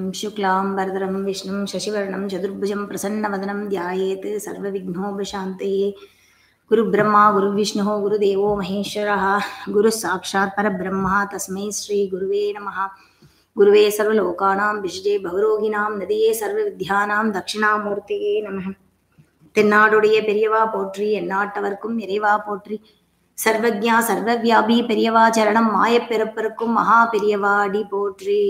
शुक्लां वरदरं विष्णुं शशिवर्णं चतुर्भुजं प्रसन्नवदनं ध्यायेत् सर्वविघ्नोपशान्तये गुरुब्रह्मा गुरुविष्णुः गुरुदेवो महेश्वरः गुरुः साक्षात् परब्रह्म तस्मै श्रीगुरुवे नमः गुरुवे सर्वलोकानां विषये भवरोगिणां नदिये सर्वविद्यानां दक्षिणामूर्तिये நமः தென்னாடுடைய பெரியவா போற்றி எந்நாட்டவர்க்கும் இறைவா போற்றி சர்வஜா சர்வவியாபி பெரியவா சரணம் மாயப் பிறப்பிற்கும் மகா பெரியவா அடி போற்றி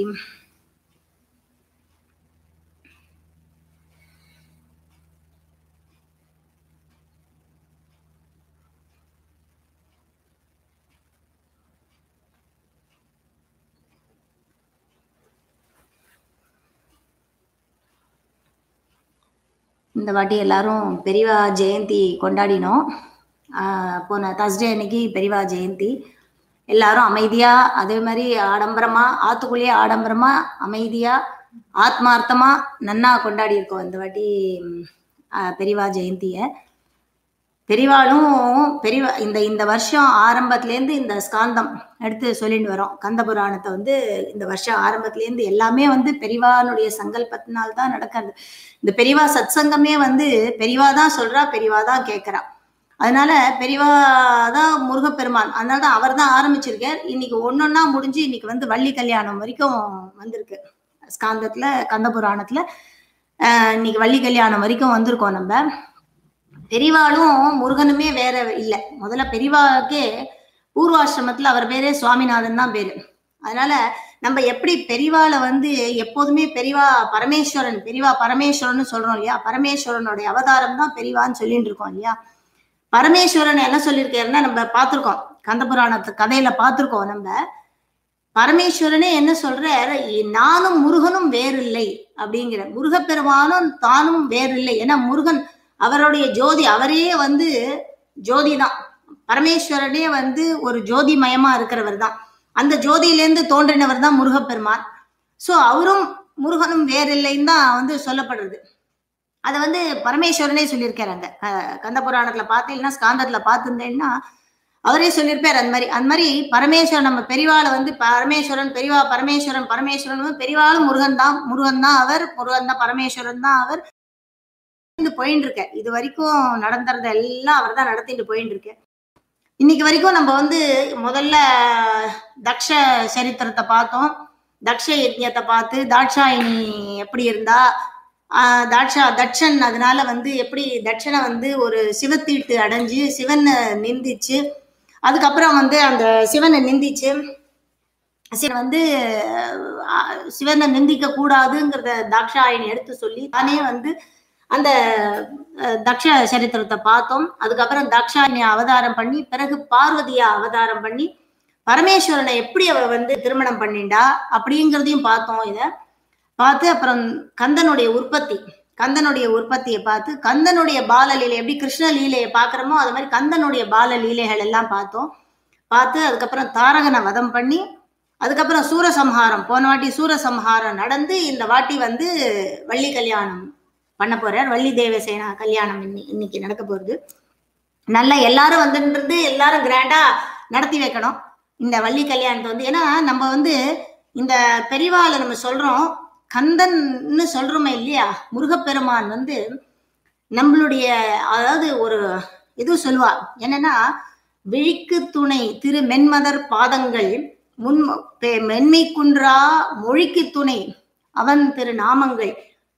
இந்த வாட்டி எல்லாரும் பெரியவா ஜெயந்தி கொண்டாடினோம் ஆஹ் போன தர்ஸ்டே அன்னைக்கு பெரியவா ஜெயந்தி எல்லாரும் அமைதியா அதே மாதிரி ஆடம்பரமா ஆத்துக்குள்ளேயே ஆடம்பரமா அமைதியா ஆத்மார்த்தமா நன்னா கொண்டாடி இருக்கோம் இந்த வாட்டி ம், ஆஹ் பெரியவா ஜெயந்திய பெரியவாளும் பெரியவா இந்த இந்த வருஷம் ஆரம்பத்துலேருந்து இந்த ஸ்காந்தம் எடுத்து சொல்லிட்டு வரோம் கந்த புராணத்தை வந்து இந்த வருஷம் ஆரம்பத்துலேருந்து எல்லாமே வந்து பெரியவானுடைய சங்கல்பத்தினால்தான் தான் நடக்கிறது இந்த பெரியவா சத்சங்கமே வந்து பெரியவா தான் சொல்றா பெரியவா தான் கேட்கறா அதனால பெரியவா தான் முருகப்பெருமான் அதனால தான் அவர் தான் ஆரம்பிச்சிருக்கார் இன்னைக்கு ஒன்னொன்னா முடிஞ்சு இன்னைக்கு வந்து வள்ளி கல்யாணம் வரைக்கும் வந்திருக்கு ஸ்காந்தத்துல கந்த புராணத்துல ஆஹ் இன்னைக்கு வள்ளி கல்யாணம் வரைக்கும் வந்திருக்கோம் நம்ம பெரியவாளும் முருகனுமே வேற இல்ல முதல்ல பெரியவாக்கே பூர்வாசிரமத்துல அவர் பேரே சுவாமிநாதன் தான் பேரு அதனால நம்ம எப்படி பெரியவாளை வந்து எப்போதுமே பெரியவா பரமேஸ்வரன் பெரியவா பரமேஸ்வரன் சொல்றோம் இல்லையா பரமேஸ்வரனுடைய அவதாரம் தான் பெரியவான்னு சொல்லிட்டு இருக்கோம் இல்லையா பரமேஸ்வரன் என்ன சொல்லியிருக்காருன்னா நம்ம பார்த்திருக்கோம் கந்தபுராணத்து கதையில பார்த்திருக்கோம் நம்ம பரமேஸ்வரனே என்ன சொல்றார் நானும் முருகனும் வேறில்லை அப்படிங்கிற முருகப்பெருமானும் தானும் வேறில்லை ஏன்னா முருகன் அவருடைய ஜோதி அவரே வந்து ஜோதி தான் பரமேஸ்வரனே வந்து ஒரு ஜோதிமயமா இருக்கிறவர் தான் அந்த ஜோதியிலேருந்து தோன்றினவர் தான் முருகப்பெருமான் சோ அவரும் முருகனும் வேறில்லைன்னு தான் வந்து சொல்லப்படுறது அதை வந்து பரமேஸ்வரனே சொல்லியிருக்காரு அங்க க- கந்த புராணத்துல பார்த்தீங்கன்னா ஸ்காந்தத்துல பார்த்துருந்தேன்னா அவரே சொல்லியிருப்பார் அந்த மாதிரி அந்த மாதிரி பரமேஸ்வரன் நம்ம பெரியவாளை வந்து பரமேஸ்வரன் பெரியவா பரமேஸ்வரன் பரமேஸ்வரன் பெரியவாளும் முருகன் தான் முருகன் தான் அவர் முருகன் தான் பரமேஸ்வரன் தான் அவர் இது போயின்னு இருக்க இது வரைக்கும் நடந்துறத எல்லாம் அவர் தான் நடத்திட்டு போயின்னு இருக்க இன்னைக்கு வரைக்கும் நம்ம வந்து முதல்ல தக்ஷ சரித்திரத்தை பார்த்தோம் தக்ஷ யஜ்ஞத்தை பார்த்து தாட்சாயினி எப்படி இருந்தா ஆஹ் தாட்சா தட்சன் அதனால வந்து எப்படி தட்சனை வந்து ஒரு சிவத்தீட்டு அடைஞ்சு சிவனை நிந்திச்சு அதுக்கப்புறம் வந்து அந்த சிவனை நிந்திச்சு சிவன் வந்து ஆஹ், சிவனை நிந்திக்க கூடாதுங்கிறத தாட்சாயினி எடுத்து சொல்லி தானே வந்து அந்த அஹ், தக்ஷ சரித்திரத்தை பார்த்தோம் அதுக்கப்புறம் தாட்சாயினி அவதாரம் பண்ணி பிறகு பார்வதியா அவதாரம் பண்ணி பரமேஸ்வரனை எப்படி அவ வந்து திருமணம் பண்ணிண்டா அப்படிங்கிறதையும் பார்த்தோம் இத பார்த்து அப்புறம் கந்தனுடைய உற்பத்தி கந்தனுடைய உற்பத்தியை பார்த்து கந்தனுடைய பாலலீலை எப்படி கிருஷ்ண லீலையை பார்க்குறோமோ அது மாதிரி கந்தனுடைய பால லீலைகள் எல்லாம் பார்த்தோம் பார்த்து அதுக்கப்புறம் தாரகனை வதம் பண்ணி அதுக்கப்புறம் சூரசம்ஹாரம் போன வாட்டி சூரசம்ஹாரம் நடந்து இந்த வாட்டி வந்து வள்ளி கல்யாணம் பண்ண போறார் வள்ளி தேவசேனா கல்யாணம் இன்னி இன்னைக்கு நடக்க போகுது நல்லா எல்லாரும் வந்துன்றது எல்லாரும் கிராண்டா நடத்தி வைக்கணும் இந்த வள்ளி கல்யாணத்தை வந்து ஏன்னா நம்ம வந்து இந்த பெரியவாளை நம்ம சொல்றோம் கந்தன்னு சொல்றோமே இல்லையா முருகப்பெருமான் வந்து நம்மளுடைய அதாவது ஒரு இது சொல்லுவா என்னன்னா விழிக்கு துணை திரு மென்மதர் பாதங்கள் முன் பெ- மென்மை குன்றா மொழிக்கு துணை அவன் திரு நாமங்கள்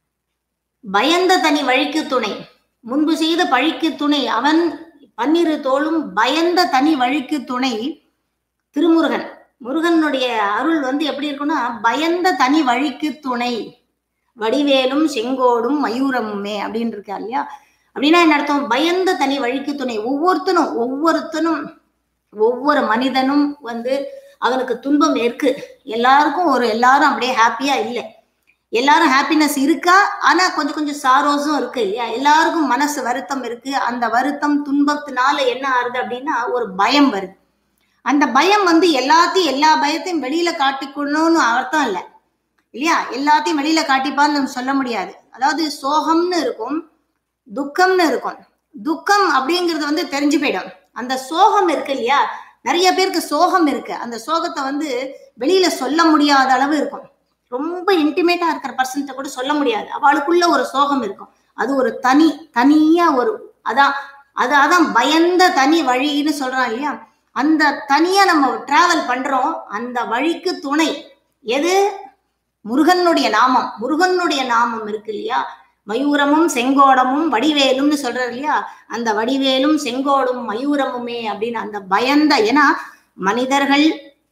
பயந்த தனி வழிக்கு துணை முன்பு செய்த பழிக்கு துணை அவன் பன்னிரு தோளும் பயந்த தனி வழிக்கு துணை திருமுருகன் முருகனுடைய அருள் வந்து எப்படி இருக்கும்னா பயந்த தனி வழிக்கு துணை வடிவேலும் செங்கோடும் மயூரமுமே அப்படின்னு இருக்கா இல்லையா அப்படின்னா என்ன அர்த்தம் பயந்த தனி வழிக்கு துணை ஒவ்வொருத்தனும் ஒவ்வொருத்தனும் ஒவ்வொரு மனிதனும் வந்து அவனுக்கு துன்பம் இருக்கு எல்லாருக்கும் ஒரு எல்லாரும் அப்படியே ஹாப்பியா இல்லை எல்லாரும் ஹாப்பினஸ் இருக்கா ஆனா கொஞ்சம் கொஞ்சம் சாரோஸும் இருக்கு இல்லையா எல்லாருக்கும் மனசு வருத்தம் இருக்கு அந்த வருத்தம் துன்பத்தினால என்ன ஆறுது அப்படின்னா ஒரு பயம் வருது அந்த பயம் வந்து எல்லாத்தையும் எல்லா பயத்தையும் வெளியில காட்டிக்கணும்னு அர்த்தம் இல்லை இல்லையா எல்லாத்தையும் வெளியில காட்டிப்பான்னு நம்ம சொல்ல முடியாது அதாவது சோகம்னு இருக்கும் துக்கம்னு இருக்கும் துக்கம் அப்படிங்கிறது வந்து தெரிஞ்சு போயிடும் அந்த சோகம் இருக்கு இல்லையா நிறைய பேருக்கு சோகம் இருக்கு அந்த சோகத்தை வந்து வெளியில சொல்ல முடியாத அளவு இருக்கும் ரொம்ப இன்டிமேட்டா இருக்கிற பர்சன்ட்ட கூட சொல்ல முடியாது அவளுக்குள்ள ஒரு சோகம் இருக்கும் அது ஒரு தனி தனியா ஒரு அதான் அது அதான் பயந்த தனி வழின்னு சொல்றான் இல்லையா அந்த தனியா நம்ம டிராவல் பண்றோம் அந்த வழிக்கு துணை எது முருகனுடைய நாமம் முருகனுடைய நாமம் இருக்கு இல்லையா மயூரமும் செங்கோடமும் வடிவேலும்னு சொல்றாரு இல்லையா அந்த வடிவேலும் செங்கோடும் மயூரமுமே அப்படின்னு அந்த பயந்த ஏன்னா மனிதர்கள்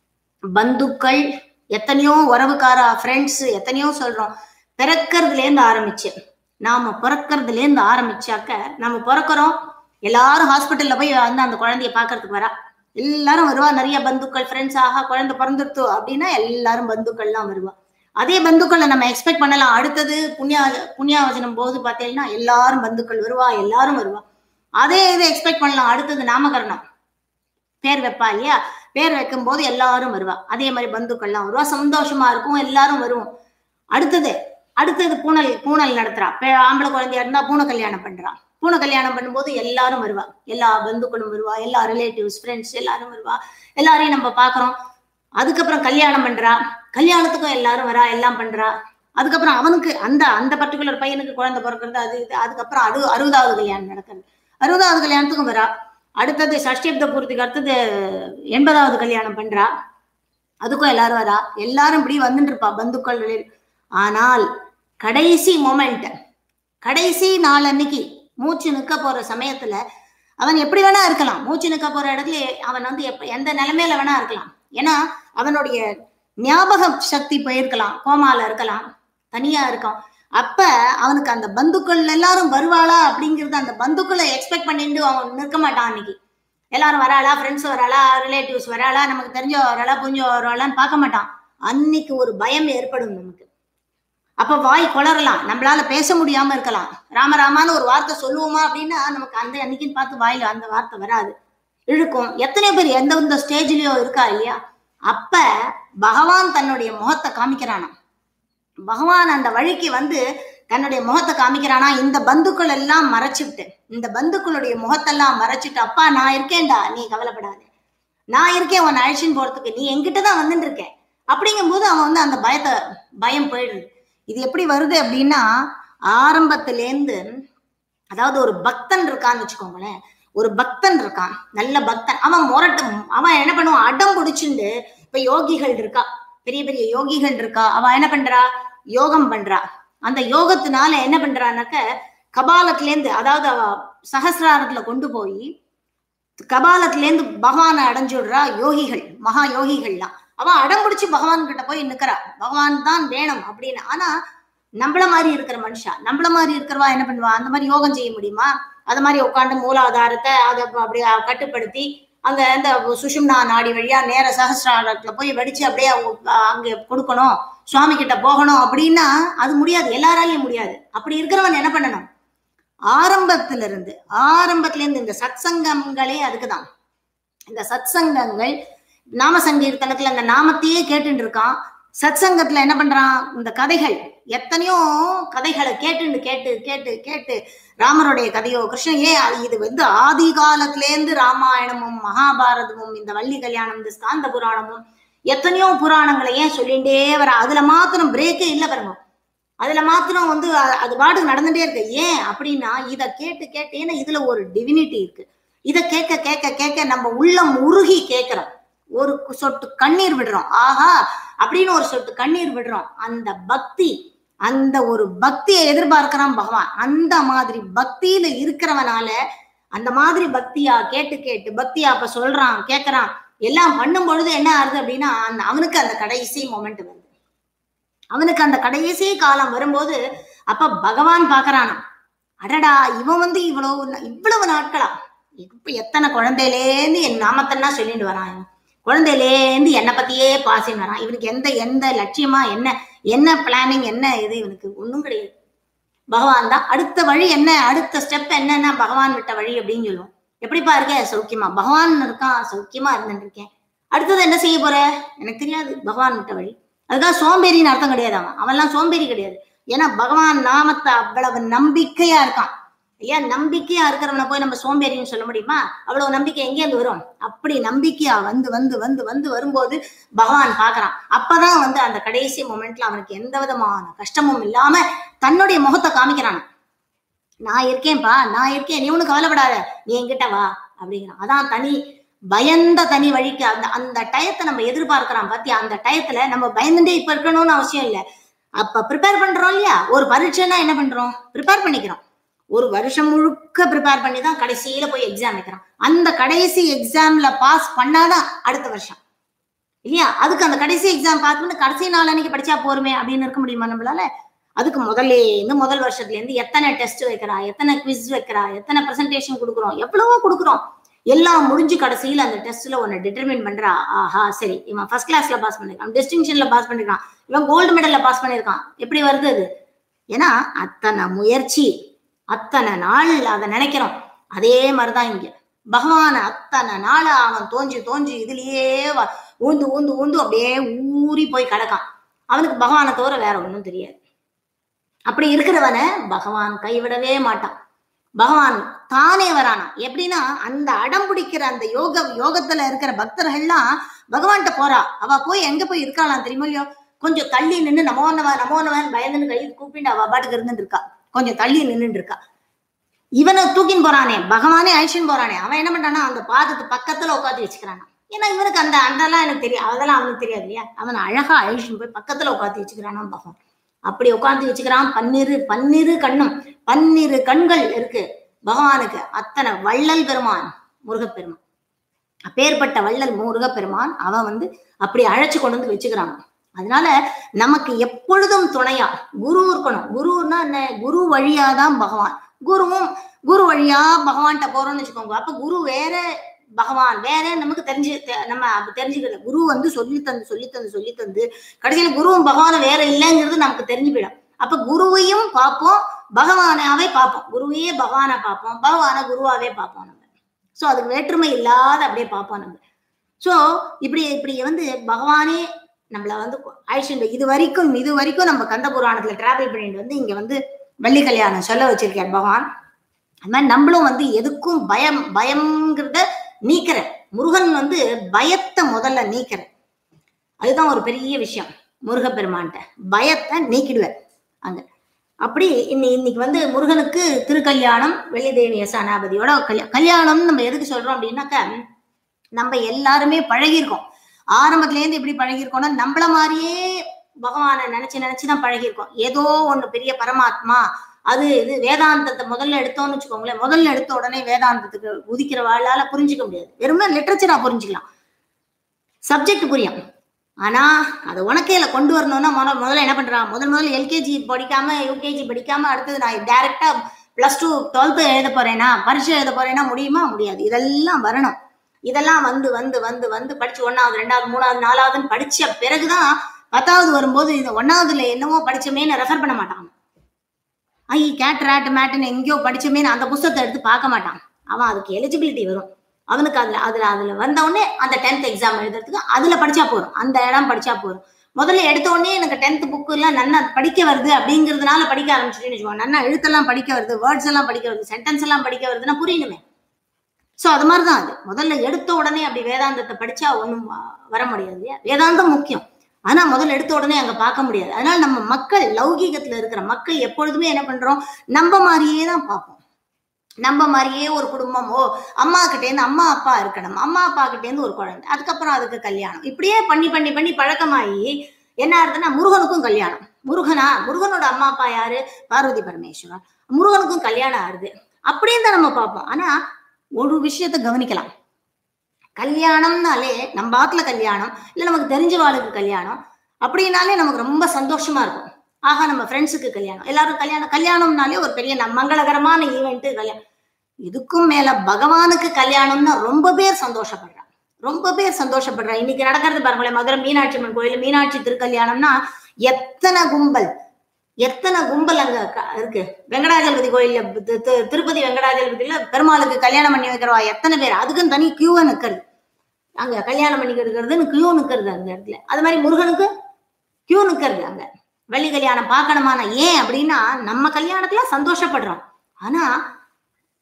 பந்துக்கள் எத்தனையோ உறவுக்காரா ஃப்ரெண்ட்ஸ் எத்தனையோ சொல்றோம் பிறக்கிறதுல இருந்து ஆரம்பிச்சு நாம பிறக்கிறதுல இருந்து ஆரம்பிச்சாக்க நம்ம பிறக்கிறோம் எல்லாரும் ஹாஸ்பிட்டல்ல போய் வந்து அந்த குழந்தைய பாக்குறதுக்கு வரா எல்லாரும் வருவா நிறைய பந்துக்கள் ஃப்ரெண்ட்ஸ் ஆகா குழந்தை பிறந்துருத்து அப்படின்னா எல்லாரும் பந்துக்கள்லாம் வருவா அதே பந்துக்களை நம்ம எக்ஸ்பெக்ட் பண்ணலாம் அடுத்தது புண்ணியா புண்ணியாவசனம் போது பார்த்தீங்கன்னா எல்லாரும் பந்துக்கள் வருவா எல்லாரும் வருவா அதே இதை எக்ஸ்பெக்ட் பண்ணலாம் அடுத்தது நாமகரணம் பேர் வைப்பா இல்லையா பேர் வைக்கும் போது எல்லாரும் வருவா அதே மாதிரி பந்துக்கள்லாம் வருவா சந்தோஷமா இருக்கும் எல்லாரும் வருவோம் அடுத்தது அடுத்தது பூனல் பூனல் நடத்துறா பெ- ஆம்பளை குழந்தையா இருந்தா பூனை கல்யாணம் பண்றா பூனை கல்யாணம் பண்ணும்போது எல்லாரும் வருவா எல்லா பந்துக்களும் வருவா எல்லா ரிலேட்டிவ்ஸ் ஃப்ரெண்ட்ஸ் எல்லாரும் வருவா எல்லாரையும் நம்ம பாக்குறோம் அதுக்கப்புறம் கல்யாணம் பண்றா கல்யாணத்துக்கும் எல்லாரும் வரா எல்லாம் பண்றா அதுக்கப்புறம் அவனுக்கு அந்த அந்த பர்டிகுலர் பையனுக்கு குழந்தை பிறக்கிறது அது இது அதுக்கப்புறம் அறு அறுபதாவது கல்யாணம் நடக்குது அறுபதாவது கல்யாணத்துக்கும் வரா அடுத்தது சஷ்டிப்த பூர்த்திக்கு அடுத்தது எண்பதாவது கல்யாணம் பண்றா அதுக்கும் எல்லாரும் வரா எல்லாரும் இப்படி வந்துட்டு இருப்பா பந்துக்கள் வெளியில். ஆனால் கடைசி மொமெண்ட் கடைசி நாள் அன்னைக்கு மூச்சு நிக்க போற சமயத்துல அவன் எப்படி வேணா இருக்கலாம் மூச்சு நிக்க போற இடத்துல அவன் வந்து எப்ப எந்த நிலைமையில வேணா இருக்கலாம் ஏன்னா அவனுடைய ஞாபக சக்தி போயிருக்கலாம் கோமால இருக்கலாம் தனியா இருக்கான் அப்ப அவனுக்கு அந்த பந்துக்கள் எல்லாரும் வருவாளா அப்படிங்கறது அந்த பந்துக்களை எக்ஸ்பெக்ட் பண்ணிட்டு அவன் நிற்க மாட்டான் அன்னைக்கு எல்லாரும் வராளா ஃப்ரெண்ட்ஸ் வராளா ரிலேட்டிவ்ஸ் வராளா நமக்கு தெரிஞ்ச வராளா கொஞ்சம் வராளான்னு பார்க்க மாட்டான் அன்னைக்கு ஒரு பயம் ஏற்படும் நமக்கு அப்ப வாய் குளறலாம் நம்மளால பேச முடியாம இருக்கலாம் ராமராமான்னு ஒரு வார்த்தை சொல்லுவோமா அப்படின்னா நமக்கு அந்த அன்னைக்குன்னு பார்த்து வாயில அந்த வார்த்தை வராது இழுக்கும் எத்தனை பேர் எந்த எந்த ஸ்டேஜ்லயோ இருக்கா இல்லையா அப்ப பகவான் தன்னுடைய முகத்தை காமிக்கிறானாம் பகவான் அந்த வழிக்கு வந்து தன்னுடைய முகத்தை காமிக்கிறானா இந்த பந்துக்கள் எல்லாம் மறைச்சிட்டு இந்த பந்துக்களுடைய முகத்தெல்லாம் மறைச்சிட்டு அப்பா நான் இருக்கேன்டா நீ கவலைப்படாத நான் இருக்கேன் உன்னை அழைச்சின்னு போறதுக்கு நீ என்கிட்ட தான் வந்துட்டு இருக்க அப்படிங்கும்போது அவன் வந்து அந்த பயத்தை பயம் போயிடுது இது எப்படி வருது அப்படின்னா ஆரம்பத்திலேருந்து அதாவது ஒரு பக்தன் இருக்கான்னு வச்சுக்கோங்களேன் ஒரு பக்தன் இருக்கான் நல்ல பக்தன் அவன் முரட்டு அவன் என்ன பண்ணுவான் அடம் பிடிச்சுண்டு இப்ப யோகிகள் இருக்கா பெரிய பெரிய யோகிகள் இருக்கா அவ என்ன பண்றா யோகம் பண்றா அந்த யோகத்தினால என்ன பண்றான்னாக்க கபாலத்துல இருந்து அதாவது அவ சகசிராரத்துல கொண்டு போய் கபாலத்துல இருந்து பகவானை அடைஞ்சுடுறா யோகிகள் மகா யோகிகள்லாம் அவன் அடம் பிடிச்சு பகவான் கிட்ட போய் நிக்கிறா பகவான் தான் வேணும் அப்படின்னு ஆனா நம்மள மாதிரி இருக்கிற மனுஷா நம்மள மாதிரி இருக்கிறவா என்ன பண்ணுவா அந்த மாதிரி யோகம் செய்ய முடியுமா அது மாதிரி உட்காந்து மூலாதாரத்தை அதை அப்படியே கட்டுப்படுத்தி அங்க இந்த சுஷும்னா நாடி வழியா நேர சகசிராரத்துல போய் வெடிச்சு அப்படியே அவங்க அங்க கொடுக்கணும் சுவாமி கிட்ட போகணும் அப்படின்னா அது முடியாது எல்லாராலையும் முடியாது அப்படி இருக்கிறவன் என்ன பண்ணணும் ஆரம்பத்துல இருந்து ஆரம்பத்துல இருந்து இந்த சத் சங்கங்களே அதுக்குதான் இந்த சத் சங்கங்கள் நாம சங்கீர்த்தனத்துல அந்த நாமத்தையே கேட்டுட்டு இருக்கான் சத் சங்கத்துல என்ன பண்றான் இந்த கதைகள் எத்தனையோ கதைகளை கேட்டுண்டு கேட்டு கேட்டு கேட்டு ராமருடைய கதையோ கிருஷ்ணன் ஏன் அது இது வந்து ஆதி காலத்திலேருந்து ராமாயணமும் மகாபாரதமும் இந்த வள்ளி கல்யாணம் இந்த ஸ்காந்த புராணமும் எத்தனையோ புராணங்களை ஏன் சொல்லிட்டே வர அதுல மாத்திரம் பிரேக்கே இல்லை பாருங்க அதுல மாத்திரம் வந்து அ- அது பாட்டுக்கு நடந்துட்டே இருக்கு ஏன் அப்படின்னா இத கேட்டு கேட்டு ஏன்னா இதுல ஒரு டிவினிட்டி இருக்கு இத கேட்க கேட்க கேட்க நம்ம உள்ளம் உருகி கேட்கிறோம் ஒரு கு- சொட்டு கண்ணீர் விடுறோம் ஆஹா அப்படின்னு ஒரு சொட்டு கண்ணீர் விடுறோம் அந்த பக்தி அந்த ஒரு பக்தியை எதிர்பார்க்கிறான் பகவான் அந்த மாதிரி பக்தியில இருக்கிறவனால அந்த மாதிரி பக்தியா கேட்டு கேட்டு பக்தியா அப்ப சொல்றான் கேட்கறான் எல்லாம் பண்ணும் பொழுது என்ன ஆகுது அப்படின்னா அந்த அவனுக்கு அந்த கடைசி மொமெண்ட் வருது அவனுக்கு அந்த கடைசி காலம் வரும்போது அப்ப பகவான் பாக்குறானா அடடா இவன் வந்து இவ்வளவு நா- இவ்வளவு நாட்களா இப்ப எத்தனை குழந்தையிலேருந்து என் நாமத்தன்னா சொல்லிட்டு வரான் இவன். குழந்தையிலேருந்து என்னை பத்தியே பாசின்னு வரான் இவனுக்கு எந்த எந்த லட்சியமா என்ன என்ன பிளானிங் என்ன இது இவனுக்கு ஒண்ணும் கிடையாது பகவான் தான் அடுத்த வழி என்ன அடுத்த ஸ்டெப் என்னன்னா பகவான் விட்ட வழி அப்படின்னு சொல்லுவோம் எப்படிப்பா இருக்க சௌக்கியமா பகவான் இருக்கான் சௌக்கியமா இருந்துட்டு இருக்கேன் அடுத்தது என்ன செய்ய போற எனக்கு தெரியாது பகவான் விட்ட வழி அதுக்காக சோம்பேறின்னு அர்த்தம் கிடையாது அவன் அவன்லாம் சோம்பேறி கிடையாது ஏன்னா பகவான் நாமத்தை அவ்வளவு நம்பிக்கையா இருக்கான் இல்லையா நம்பிக்கையா இருக்கிறவனை போய் நம்ம சோம்பேறின்னு சொல்ல முடியுமா அவ்வளவு நம்பிக்கை எங்கேருந்து வரும் அப்படி நம்பிக்கையா வந்து வந்து வந்து வந்து வரும்போது பகவான் பாக்குறான் அப்பதான் வந்து அந்த கடைசி மொமெண்ட்ல அவனுக்கு எந்த விதமான கஷ்டமும் இல்லாம தன்னுடைய முகத்தை காமிக்கிறான் நான் இருக்கேன்ப்பா நான் இருக்கேன் நீ ஒன்னும் கவலைப்படாத நீ என்கிட்ட வா அப்படிங்கிறான் அதான் தனி பயந்த தனி வழிக்கு அந்த அந்த டயத்தை நம்ம எதிர்பார்க்கிறோம் பாத்தியா அந்த டயத்துல நம்ம பயந்துட்டே இப்ப இருக்கணும்னு அவசியம் இல்லை அப்ப ப்ரிப்பேர் பண்றோம் இல்லையா ஒரு பரீட்சைனா என்ன பண்றோம் ப்ரிப்பேர் பண்ணிக்கிறோம் ஒரு வருஷம் முழுக்க ப்ரிப்பேர் பண்ணி தான் கடைசியில போய் எக்ஸாம் வைக்கிறோம் அந்த கடைசி எக்ஸாம்ல பாஸ் பண்ணாதான் அடுத்த வருஷம் இல்லையா அதுக்கு அந்த கடைசி எக்ஸாம் பாஸ் பண்ணி கடைசி நாள் அன்னைக்கு படிச்சா போருமே அப்படின்னு இருக்க முடியுமா நம்மளால அதுக்கு முதல்ல இருந்து முதல் வருஷத்துல இருந்து எத்தனை டெஸ்ட் வைக்கிறா எத்தனை குவிஸ் வைக்கிறா எத்தனை பிரசன்டேஷன் கொடுக்குறோம் எவ்வளவோ கொடுக்குறோம் எல்லாம் முடிஞ்சு கடைசியில அந்த டெஸ்ட்ல ஒன்னு டிட்டர்மின் பண்றா ஆஹா சரி இவன் ஃபர்ஸ்ட் கிளாஸ்ல பாஸ் பண்ணிருக்கான் டிஸ்டிங்ஷன்ல பாஸ் பண்ணிருக்கான் இவன் கோல்டு மெடல்ல பாஸ் பண்ணிருக்கான் எப்படி வருது அது ஏன்னா அத்தனை முயற்சி அத்தனை நாள் அதை நினைக்கிறோம் அதே மாதிரிதான் இங்க பகவான் அத்தனை நாள் அவன் தோஞ்சு தோஞ்சு இதுலயே வ- ஊந்து ஊந்து ஊந்து அப்படியே ஊறி போய் கிடக்கான் அவனுக்கு பகவானை தவிர வேற ஒண்ணும் தெரியாது அப்படி இருக்கிறவனை பகவான் கைவிடவே மாட்டான் பகவான் தானே வரானா எப்படின்னா அந்த அடம் பிடிக்கிற அந்த யோக யோகத்துல இருக்கிற பக்தர்கள்லாம் பகவான்கிட்ட போறா அவ போய் எங்க போய் இருக்காளாம் தெரியுமா இல்லையோ கொஞ்சம் தள்ளி நின்னு நமோன்னவ நமோன்னவன் பயந்துன்னு கை கூப்பிட்டு அவ பாட்டுக்கு இருந்துட்டு இருக்கா கொஞ்சம் தள்ளி நின்னுட்டு இருக்கா இவனை தூக்கின்னு போறானே பகவானே அழிச்சுன்னு போறானே அவன் என்ன பண்றானா அந்த பாதத்து பக்கத்துல உட்காந்து வச்சுக்கிறானா ஏன்னா இவனுக்கு அந்த அதெல்லாம் எனக்கு தெரியும் அதெல்லாம் அவனுக்கு தெரியாது இல்லையா அவனை அழகா அழிச்சுன்னு போய் பக்கத்துல உட்காந்து வச்சுக்கிறானா பகவான் அப்படி உட்காந்து வச்சுக்கிறான் பன்னிரு பன்னிரு கண்ணும் பன்னிரு கண்கள் இருக்கு பகவானுக்கு அத்தனை வள்ளல் பெருமான் முருகப்பெருமான் அப்பேற்பட்ட வள்ளல் முருகப்பெருமான் அவன் வந்து அப்படி அழைச்சு கொண்டு வந்து வச்சுக்கிறான் அதனால நமக்கு எப்பொழுதும் துணையா குரு இருக்கணும் குருன்னா என்ன குரு வழியாதான் பகவான் குருவும் குரு வழியா பகவான்கிட்ட போறோம்னு வச்சுக்கோங்க அப்ப குரு வேற பகவான் வேற நமக்கு தெரிஞ்சு தெ- நம்ம அப்ப தெரிஞ்சுக்கல குரு வந்து சொல்லி தந்து சொல்லி தந்து சொல்லி தந்து கடைசியில குருவும் பகவானும் வேற இல்லைங்கிறது நமக்கு தெரிஞ்சு போயிடும் அப்ப குருவையும் பார்ப்போம் பகவானாவே பார்ப்போம் குருவையே பகவானை பார்ப்போம் பகவானை குருவாவே பார்ப்போம் நம்ம சோ அதுக்கு வேற்றுமை இல்லாத அப்படியே பார்ப்போம் நம்ம சோ இப்படி இப்படி வந்து பகவானே நம்மள வந்து ஆயிடுச்சு இது வரைக்கும் இது வரைக்கும் நம்ம கந்த புராணத்துல டிராவல் பண்ணிட்டு வந்து இங்க வந்து வெள்ளி கல்யாணம் சொல்ல வச்சிருக்கார் பகவான் அது மாதிரி நம்மளும் வந்து எதுக்கும் பயம் பயம்ங்கிறத நீக்கிற முருகன் வந்து பயத்தை முதல்ல நீக்கிற அதுதான் ஒரு பெரிய விஷயம் முருகப்பெருமான்ட்ட பயத்தை நீக்கிடுவார் அங்க அப்படி இன்னி இன்னைக்கு வந்து முருகனுக்கு திருக்கல்யாணம் வெள்ளிதேவி சனாபதியோட கல்யாணம் கல்யாணம் நம்ம எதுக்கு சொல்றோம் அப்படின்னாக்க நம்ம எல்லாருமே பழகியிருக்கோம் ஆரம்பத்துல இருந்து எப்படி பழகியிருக்கோம்னா நம்மள மாதிரியே பகவானை நினைச்சு நினைச்சுதான் பழகியிருக்கோம் ஏதோ ஒண்ணு பெரிய பரமாத்மா அது இது வேதாந்தத்தை முதல்ல எடுத்தோம்னு வச்சுக்கோங்களேன் முதல்ல எடுத்த உடனே வேதாந்தத்துக்கு உதிக்கிற வாழால புரிஞ்சுக்க முடியாது வெறுமே லிட்ரேச்சரா புரிஞ்சுக்கலாம் சப்ஜெக்ட் புரியும் ஆனா அதை உனக்கையில கொண்டு வரணும்னா முதல்ல முதல்ல என்ன பண்றான் முதல் முதல்ல எல்கேஜி படிக்காம யூகேஜி படிக்காம அடுத்தது நான் டைரக்டா பிளஸ் டூ டுவெல்த் எழுத போறேனா பரீட்சை எழுத போறேனா முடியுமா முடியாது இதெல்லாம் வரணும் இதெல்லாம் வந்து வந்து வந்து வந்து படிச்சு ஒன்னாவது ரெண்டாவது மூணாவது நாலாவதுன்னு படிச்ச பிறகுதான் பத்தாவது வரும்போது இந்த ஒன்னாவதுல என்னவோ படிச்சமேன்னு ரெஃபர் பண்ண மாட்டான் ஐ கேட் ரேட் மேட்டுன்னு எங்கேயோ படிச்சமேன்னு அந்த புஸ்தகத்தை எடுத்து பார்க்க மாட்டான் அவன் அதுக்கு எலிஜிபிலிட்டி வரும் அவனுக்கு அதுல அதுல அதுல வந்த உடனே அந்த டென்த் எக்ஸாம் எழுதுறதுக்கு அதுல படிச்சா போதும் அந்த இடம் படிச்சா போதும் முதல்ல எடுத்த உடனே எனக்கு டென்த் புக்கு எல்லாம் நன்னா படிக்க வருது அப்படிங்கிறதுனால படிக்க ஆரம்பிச்சுட்டேன்னு வச்சுக்கோங்க நன்னா எழுத்தெல்லாம் படிக்க வருது வேர்ட்ஸ் எல்லாம் படிக்க வருது சென்டென்ஸ் எல்லாம் படிக்க வருதுன்னா புரியணுமே சோ அது மாதிரிதான் அது முதல்ல எடுத்த உடனே அப்படி வேதாந்தத்தை படிச்சா ஒண்ணும் வ- வர முடியாது இல்லையா வேதாந்தம் முக்கியம் ஆனா முதல்ல எடுத்த உடனே அங்க பார்க்க முடியாது அதனால நம்ம மக்கள் லௌகீகத்துல இருக்கிற மக்கள் எப்பொழுதுமே என்ன பண்றோம் நம்ம மாதிரியே தான் பார்ப்போம் நம்ம மாதிரியே ஒரு குடும்பம் ஓ அம்மா கிட்ட இருந்து அம்மா அப்பா இருக்கணும் அம்மா அப்பா கிட்ட இருந்து ஒரு குழந்தை அதுக்கப்புறம் அதுக்கு கல்யாணம் இப்படியே பண்ணி பண்ணி பண்ணி பழக்கமாயி என்ன ஆகுதுன்னா முருகனுக்கும் கல்யாணம் முருகனா முருகனோட அம்மா அப்பா யாரு பார்வதி பரமேஸ்வரன் முருகனுக்கும் கல்யாணம் ஆகுது அப்படின்னு தான் நம்ம பார்ப்போம் ஆனா ஒரு விஷயத்த கவனிக்கலாம் கல்யாணம்னாலே நம்ம ஆத்துல கல்யாணம் இல்ல நமக்கு தெரிஞ்ச வாளுக்கு கல்யாணம் அப்படின்னாலே நமக்கு ரொம்ப சந்தோஷமா இருக்கும் ஆகா நம்ம ஃப்ரெண்ட்ஸுக்கு கல்யாணம் எல்லாரும் கல்யாணம் கல்யாணம்னாலே ஒரு பெரிய நம் மங்களகரமான ஈவெண்ட் கல்யாணம் இதுக்கும் மேல பகவானுக்கு கல்யாணம்னா ரொம்ப பேர் சந்தோஷப்படுறாங்க ரொம்ப பேர் சந்தோஷப்படுறாங்க இன்னைக்கு நடக்கிறது பாருங்களேன் மதுரை மீனாட்சி அம்மன் கோயில் மீனாட்சி திருக்கல்யாணம்னா எத்தனை கும்பல் எத்தனை கும்பல் அங்க க- இருக்கு வெங்கடாஜலபதி கோயில்ல தி- தி- திருப்பதி வெங்கடாஜலபதியில பெருமாளுக்கு கல்யாணம் பண்ணி வைக்கிறவா எத்தனை பேர் அதுக்கும் தனி கியூவா நிக்கிறது அங்க கல்யாணம் பண்ணி இருக்கிறதுன்னு கியூ நிக்கிறது அந்த இடத்துல அது மாதிரி முருகனுக்கு கியூ நிக்கிறது அங்க வெள்ளி கல்யாணம் பார்க்கணுமான ஏன் அப்படின்னா நம்ம கல்யாணத்துல சந்தோஷப்படுறோம் ஆனா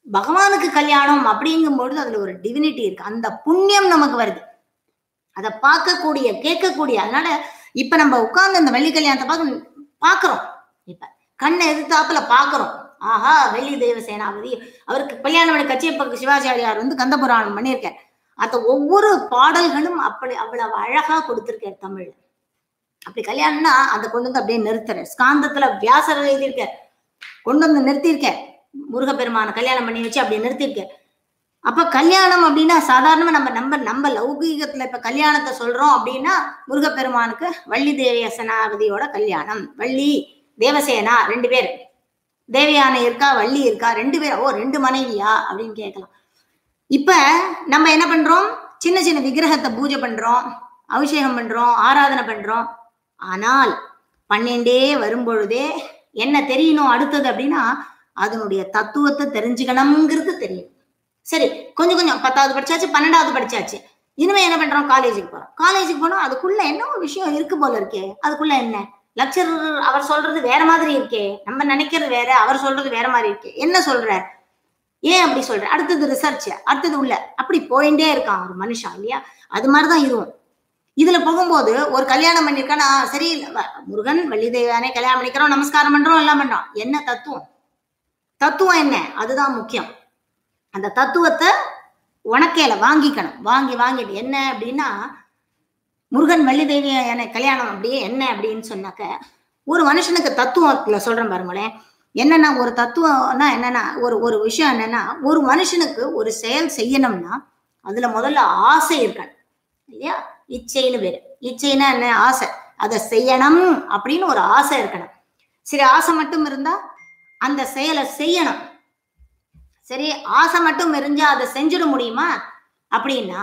பகவானுக்கு கல்யாணம் அப்படிங்கும்பொழுது அதுல ஒரு டிவினிட்டி இருக்கு அந்த புண்ணியம் நமக்கு வருது அதை பார்க்கக்கூடிய கேட்கக்கூடிய அதனால இப்ப நம்ம உட்கார்ந்து அந்த வெள்ளி கல்யாணத்தை பார்க்க பாக்குறோம் இப்ப கண்ணை எதிர்த்தாப்புல பாக்குறோம் ஆஹா வெள்ளி தெய்வ சேனாபதி அவருக்கு கல்யாணம் பண்ணி கச்சியப்பக்கு சிவாச்சாரியார் வந்து கந்த புராணம் பண்ணியிருக்கார் அந்த ஒவ்வொரு பாடல்களும் அப்படி அவ்வளவு அழகா கொடுத்திருக்கார் தமிழ்ல அப்படி கல்யாணம்னா அதை கொண்டு வந்து அப்படியே நிறுத்துற ஸ்காந்தத்துல வியாசர் எழுதியிருக்கார் கொண்டு வந்து நிறுத்தியிருக்கார் முருகப்பெருமான கல்யாணம் பண்ணி வச்சு அப்படி நிறுத்தியிருக்கார் அப்ப கல்யாணம் அப்படின்னா சாதாரணமா நம்ம நம்ம நம்ம லௌகீகத்துல இப்ப கல்யாணத்தை சொல்றோம் அப்படின்னா முருகப்பெருமானுக்கு வள்ளி தேவசனாவதியோட கல்யாணம் வள்ளி தேவசேனா ரெண்டு பேர் தேவயானை இருக்கா வள்ளி இருக்கா ரெண்டு பேர் ஓ ரெண்டு மனைவியா அப்படின்னு கேட்கலாம் இப்ப நம்ம என்ன பண்றோம் சின்ன சின்ன விக்கிரகத்தை பூஜை பண்றோம் அபிஷேகம் பண்றோம் ஆராதனை பண்றோம் ஆனால் பன்னெண்டே வரும்பொழுதே என்ன தெரியணும் அடுத்தது அப்படின்னா அதனுடைய தத்துவத்தை தெரிஞ்சுக்கணுங்கிறது தெரியும் சரி கொஞ்சம் கொஞ்சம் பத்தாவது படிச்சாச்சு பன்னெண்டாவது படிச்சாச்சு இனிமே என்ன பண்றோம் காலேஜுக்கு போறோம் காலேஜுக்கு போனா அதுக்குள்ள என்ன ஒரு விஷயம் இருக்கு போல இருக்கே அதுக்குள்ள என்ன லெக்சரர் அவர் சொல்றது வேற மாதிரி இருக்கே நம்ம நினைக்கிறது வேற அவர் சொல்றது வேற மாதிரி இருக்கே என்ன சொல்றார் ஏன் அப்படி சொல்ற அடுத்தது ரிசர்ச் அடுத்தது உள்ள அப்படி போயிட்டே இருக்கான் ஒரு மனுஷன் இல்லையா அது மாதிரிதான் இதுவும் இதுல போகும்போது ஒரு கல்யாணம் பண்ணிருக்கானா சரி வ- முருகன் வள்ளி தெய்வானே கல்யாணம் பண்ணிக்கிறோம் நமஸ்காரம் பண்றோம் எல்லாம் பண்றோம் என்ன தத்துவம் தத்துவம் என்ன அதுதான் முக்கியம் அந்த தத்துவத்தை உனக்கேல வாங்கிக்கணும் வாங்கி வாங்கிட்டு என்ன அப்படின்னா முருகன் வள்ளி தேவி எனக்கு கல்யாணம் அப்படியே என்ன அப்படின்னு சொன்னாக்க ஒரு மனுஷனுக்கு தத்துவத்துல சொல்றேன் பாருங்களேன் என்னன்னா ஒரு தத்துவம்னா என்னன்னா ஒரு ஒரு விஷயம் என்னன்னா ஒரு மனுஷனுக்கு ஒரு செயல் செய்யணும்னா அதுல முதல்ல ஆசை இருக்கணும் இல்லையா இச்சைன்னு பேரு இச்சைன்னா என்ன ஆசை அதை செய்யணும் அப்படின்னு ஒரு ஆசை இருக்கணும் சரி ஆசை மட்டும் இருந்தா அந்த செயலை செய்யணும் சரி ஆசை மட்டும் இருந்தா அதை செஞ்சிட முடியுமா அப்படின்னா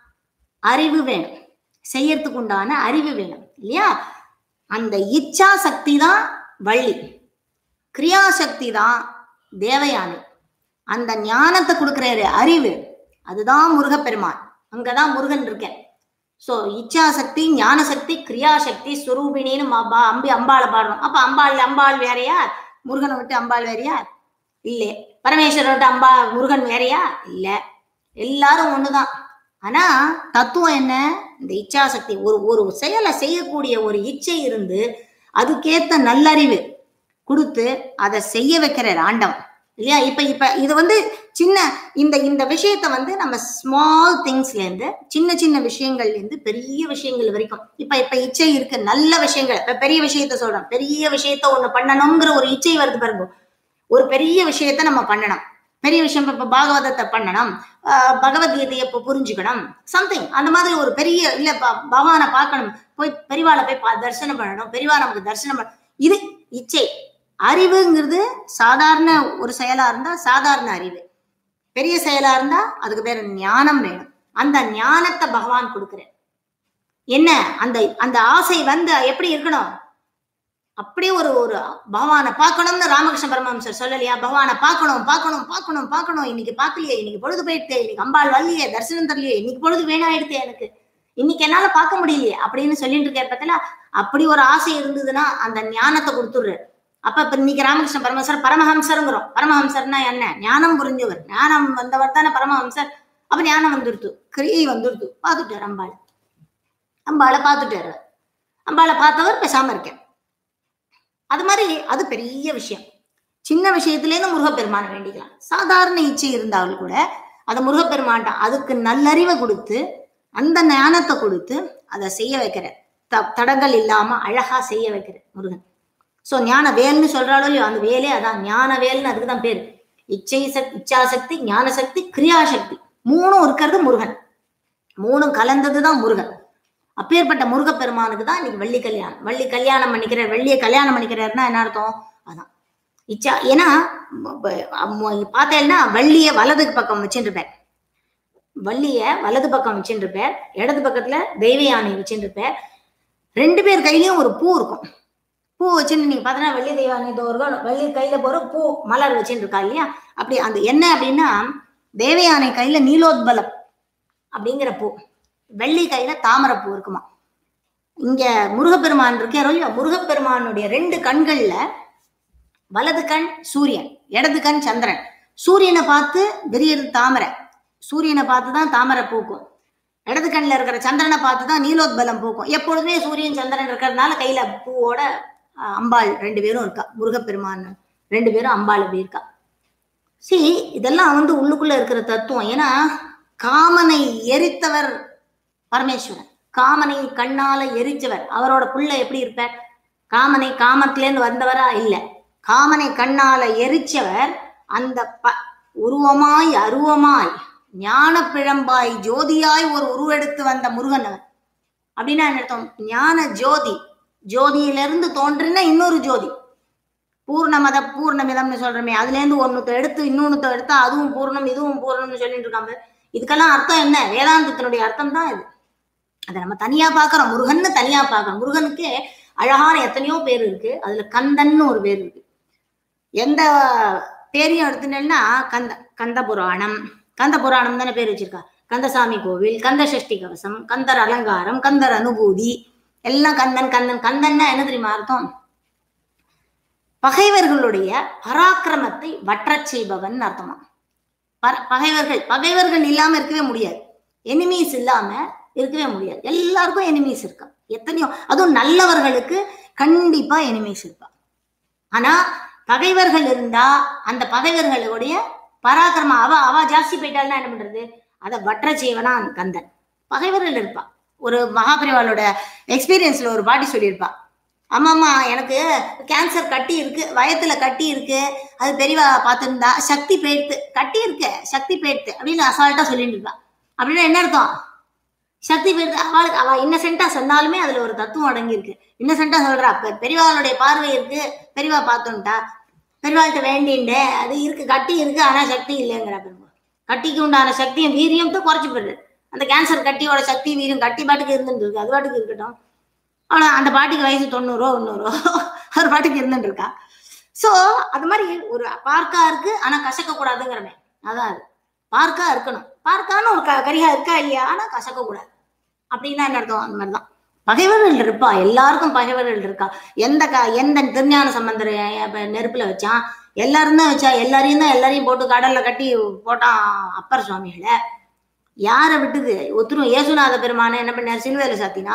அறிவு வேணும் செய்யறதுக்கு உண்டான அறிவு வேணும் இல்லையா அந்த இச்சா சக்தி தான் வள்ளி கிரியாசக்தி தான் தேவயானி அந்த ஞானத்தை கொடுக்குறாரு அறிவு அதுதான் முருகப்பெருமான் அங்கதான் முருகன் இருக்கேன் சோ இச்சா சக்தி ஞான சக்தி கிரியாசக்தி சுரூபிணின்னு அம்பா அம்பி அம்பாளை பாடுறோம் அப்ப அம்பாள் அம்பாள் வேறையா முருகனை விட்டு அம்பாள் வேறையா இல்லே பரமேஸ்வரன் விட்டு அம்பா முருகன் வேறையா இல்ல எல்லாரும் ஒண்ணுதான் ஆனா தத்துவம் என்ன இந்த இச்சாசக்தி ஒரு ஒரு செயலை செய்யக்கூடிய ஒரு இச்சை இருந்து அதுக்கேத்த நல்லறிவு கொடுத்து அதை செய்ய வைக்கிறார் ஆண்டவன் இல்லையா இப்ப இப்ப இது வந்து சின்ன இந்த இந்த விஷயத்த வந்து நம்ம ஸ்மால் திங்ஸ்ல இருந்து சின்ன சின்ன விஷயங்கள்ல இருந்து பெரிய விஷயங்கள் வரைக்கும் இப்ப இப்ப இச்சை இருக்கு நல்ல விஷயங்கள் இப்ப பெரிய விஷயத்த சொல்றோம் பெரிய விஷயத்த ஒண்ணு பண்ணணுங்கிற ஒரு இச்சை வருது பாருங்க ஒரு பெரிய விஷயத்த நம்ம பண்ணணும் பெரிய விஷயம் இப்ப இப்ப பாகவதத்தை பண்ணணும் ஆஹ் பகவத்கீதையை இப்போ புரிஞ்சுக்கணும் சம்திங் அந்த மாதிரி ஒரு பெரிய இல்ல ப- பகவானை பார்க்கணும் போய் பெரியவாளை போய் பா- தரிசனம் பண்ணணும் பெரியவா நமக்கு தரிசனம் பண்ண இது இச்சை அறிவுங்கிறது சாதாரண ஒரு செயலா இருந்தா சாதாரண அறிவு பெரிய செயலா இருந்தா அதுக்கு பேர் ஞானம் வேணும் அந்த ஞானத்தை பகவான் கொடுக்குறார் என்ன அந்த அந்த ஆசை வந்து எப்படி இருக்கணும் அப்படியே ஒரு ஒரு பகவானை பார்க்கணும்னு ராமகிருஷ்ண பரமஹம்சர் சொல்லலையா பகவானை பார்க்கணும் பார்க்கணும் பார்க்கணும் பார்க்கணும் இன்னைக்கு பார்க்கலையே இன்னைக்கு பொழுது போயிடுத்து இன்னைக்கு அம்பாள் வரலையே தரிசனம் தரலையே இன்னைக்கு பொழுது வேணாயிடுத்து எனக்கு இன்னைக்கு என்னால பார்க்க முடியலையே அப்படின்னு சொல்லிட்டு இருக்காரு பார்த்தல அப்படி ஒரு ஆசை இருந்ததுன்னா அந்த ஞானத்தை கொடுத்துடுறாரு அப்ப இப்ப இன்னைக்கு ராமகிருஷ்ண பரமஹம்சர் பரமஹம்சருங்கிறோம் பரமஹம்சர்னா என்ன ஞானம் புரிஞ்சவர் ஞானம் வந்தவர் தானே பரமஹம்சர் அப்ப ஞானம் வந்துடுத்து கிரியை வந்துடுத்து பார்த்துட்டார் அம்பாள் அம்பாளை பார்த்துட்டாரு அம்பாளை பார்த்தவர் பேசாம இருக்கேன் அது மாதிரி அது பெரிய விஷயம் சின்ன விஷயத்திலேருந்து முருகப்பெருமானை வேண்டிக்கலாம் சாதாரண இச்சை இருந்தாலும் கூட அதை முருகப்பெருமான்ட்ட அதுக்கு நல்லறிவை கொடுத்து அந்த ஞானத்தை கொடுத்து அதை செய்ய வைக்கிற த தடங்கள் இல்லாம அழகா செய்ய வைக்கிற முருகன் சோ ஞான வேல்னு சொல்றாளோ இல்லையோ அந்த வேலே அதான் ஞான வேல்னு அதுக்கு தான் பேரு இச்சை சக்தி இச்சாசக்தி ஞான சக்தி கிரியாசக்தி மூணும் இருக்கிறது முருகன் மூணும் கலந்ததுதான் முருகன் அப்பேற்பட்ட முருகப்பெருமானுக்கு தான் இன்னைக்கு வள்ளி கல்யாணம் வள்ளி கல்யாணம் பண்ணிக்கிறார் வள்ளியை கல்யாணம் பண்ணிக்கிறாருன்னா என்ன அர்த்தம் அதான் இச்சா ஏன்னா பார்த்தேன்னா வள்ளிய வலது பக்கம் வச்சுருப்பேன் வள்ளிய வலது பக்கம் வச்சுருப்பேன் இடது பக்கத்துல தெய்வ யானை வச்சுருப்பேன் ரெண்டு பேர் கையிலயும் ஒரு பூ இருக்கும் பூ வச்சுன்னு நீங்க பார்த்தீங்கன்னா வெள்ளி தெய்வானை தோறும் வெள்ளி கையில போற பூ மலர் வச்சுட்டு இருக்கா இல்லையா அப்படி அந்த என்ன அப்படின்னா தேவயானை கையில நீலோத்பலம் அப்படிங்கிற பூ வெள்ளி கையில தாமரை பூ இருக்குமா இங்க முருகப்பெருமான் இருக்காரோ இல்லையோ முருகப்பெருமானுடைய ரெண்டு கண்கள்ல வலது கண் சூரியன் இடது கண் சந்திரன் சூரியனை பார்த்து விரியது தாமரை சூரியனை பார்த்து தான் தாமரை பூக்கும் இடது கண்ணில் இருக்கிற சந்திரனை பார்த்து தான் நீலோத்பலம் பூக்கும் எப்பொழுதுமே சூரியன் சந்திரன் இருக்கிறதுனால கையில பூவோட அஹ், அம்பாள் ரெண்டு பேரும் இருக்கா முருகப்பெருமான் ரெண்டு பேரும் அம்பாள் அப்படி இருக்கா சரி இதெல்லாம் வந்து உள்ளுக்குள்ள இருக்கிற தத்துவம் ஏன்னா காமனை எரித்தவர் பரமேஸ்வரன் காமனை கண்ணால எரிச்சவர் அவரோட புள்ள எப்படி இருப்பார் காமனை காமத்திலேருந்து வந்தவரா இல்ல காமனை கண்ணால எரிச்சவர் அந்த ப உருவமாய் அருவமாய் ஞான பிழம்பாய் ஜோதியாய் ஒரு உருவெடுத்து வந்த முருகன் அவர் அப்படின்னா என்ன அர்த்தம் ஞான ஜோதி ஜோதியிலிருந்து தோன்றின இன்னொரு ஜோதி பூர்ணமத பூர்ணமிதம்னு சொல்றோமே அதுல இருந்து ஒண்ணுத்த எடுத்து இன்னொன்னுத்த எடுத்தா அதுவும் பூர்ணம் இதுவும் பூர்ணம்னு சொல்லிட்டு இருக்காங்க இதுக்கெல்லாம் அர்த்தம் என்ன வேதாந்தத்தினுடைய அர்த்தம் தான் இது அதை நம்ம தனியா பார்க்கறோம் முருகன்னு தனியா பார்க்கறோம் முருகனுக்கு அழகான எத்தனையோ பேர் இருக்கு அதுல கந்தன்னு ஒரு பேர் இருக்கு எந்த பேரையும் எடுத்துட்டேன்னா கந்த கந்த புராணம் கந்த புராணம் தானே பேர் வச்சிருக்கா கந்தசாமி கோவில் கந்த சஷ்டி கவசம் கந்தர் அலங்காரம் கந்தர் அனுபூதி எல்லாம் கந்தன் கந்தன் கந்தன்னா என்ன தெரியுமா அர்த்தம் பகைவர்களுடைய பராக்கிரமத்தை வற்றச் செய்பவன் அர்த்தமா பர- பகைவர்கள் பகைவர்கள் இல்லாம இருக்கவே முடியாது எனிமீஸ் இல்லாம இருக்கவே முடியாது எல்லாருக்கும் எனிமீஸ் இருக்கா எத்தனையோ அதுவும் நல்லவர்களுக்கு கண்டிப்பா எனிமீஸ் இருக்கா ஆனா பகைவர்கள் இருந்தா அந்த பகைவர்களுடைய பராக்கிரமம் அவ அவ ஜாஸ்தி போயிட்டாள்னா என்ன பண்றது அதை வற்ற செய்வனா கந்தன் பகைவர்கள் இருப்பா ஒரு மகாபிரிவாளோட எக்ஸ்பீரியன்ஸ்ல ஒரு பாட்டி சொல்லியிருப்பா ஆமாம்மா எனக்கு கேன்சர் கட்டி இருக்கு வயத்துல கட்டி இருக்கு அது பெரியவா பார்த்துருந்தா சக்தி போயிடுத்து கட்டி இருக்கு சக்தி போயிடுத்து அப்படின்னு அசால்ட்டா சொல்லிட்டு இருக்கா அப்படின்னா என்ன அர்த்தம் சக்தி போயிடுது அவளுக்கு அவ இன்னசென்ட்டா சொன்னாலுமே அதுல ஒரு தத்துவம் அடங்கி இருக்கு இன்னசென்ட்டா சொல்றா பெ- பெரியவாளுடைய பார்வை இருக்கு பெரியவா பார்த்துட்டா பெரியவாள்கிட்ட வேண்டிண்டு அது இருக்கு கட்டி இருக்கு ஆனா சக்தி இல்லைங்கிறா பெரியவா கட்டிக்கு உண்டான சக்தியும் வீரியம் தான் குறைச்சு போயிடுது அந்த கேன்சர் கட்டியோட சக்தி வீரியம் கட்டி பாட்டுக்கு இருந்துட்டு இருக்கு அது பாட்டுக்கு இருக்கட்டும் ஆனா அந்த பாட்டிக்கு வயசு தொண்ணூறோ ஒன்னூறோ ஒரு பாட்டுக்கு இருந்துட்டு இருக்கா சோ அது மாதிரி ஒரு பார்க்கா இருக்கு ஆனா கசக்க கூடாதுங்கிறமே அதான் அது பார்க்கா இருக்கணும் பார்க்கான்னு ஒரு க- கரிகா இருக்கா இல்லையா ஆனா கசக்க கூடாது அப்படின்னா என்ன அர்த்தம் அந்த மாதிரிதான் பகைவர்கள் இருப்பா எல்லாருக்கும் பகைவர்கள் இருக்கா எந்த க எந்த திருஞான சம்பந்தர் இப்ப நெருப்புல வச்சான் எல்லாரும் தான் வச்சா எல்லாரையும் தான் எல்லாரையும் போட்டு கடல்ல கட்டி போட்டான் அப்பர் சுவாமிகளை யாரை விட்டுது ஒத்துரும் ஏசுநாத பெருமானை என்ன பண்ணார் சிலுவையில சாத்தினா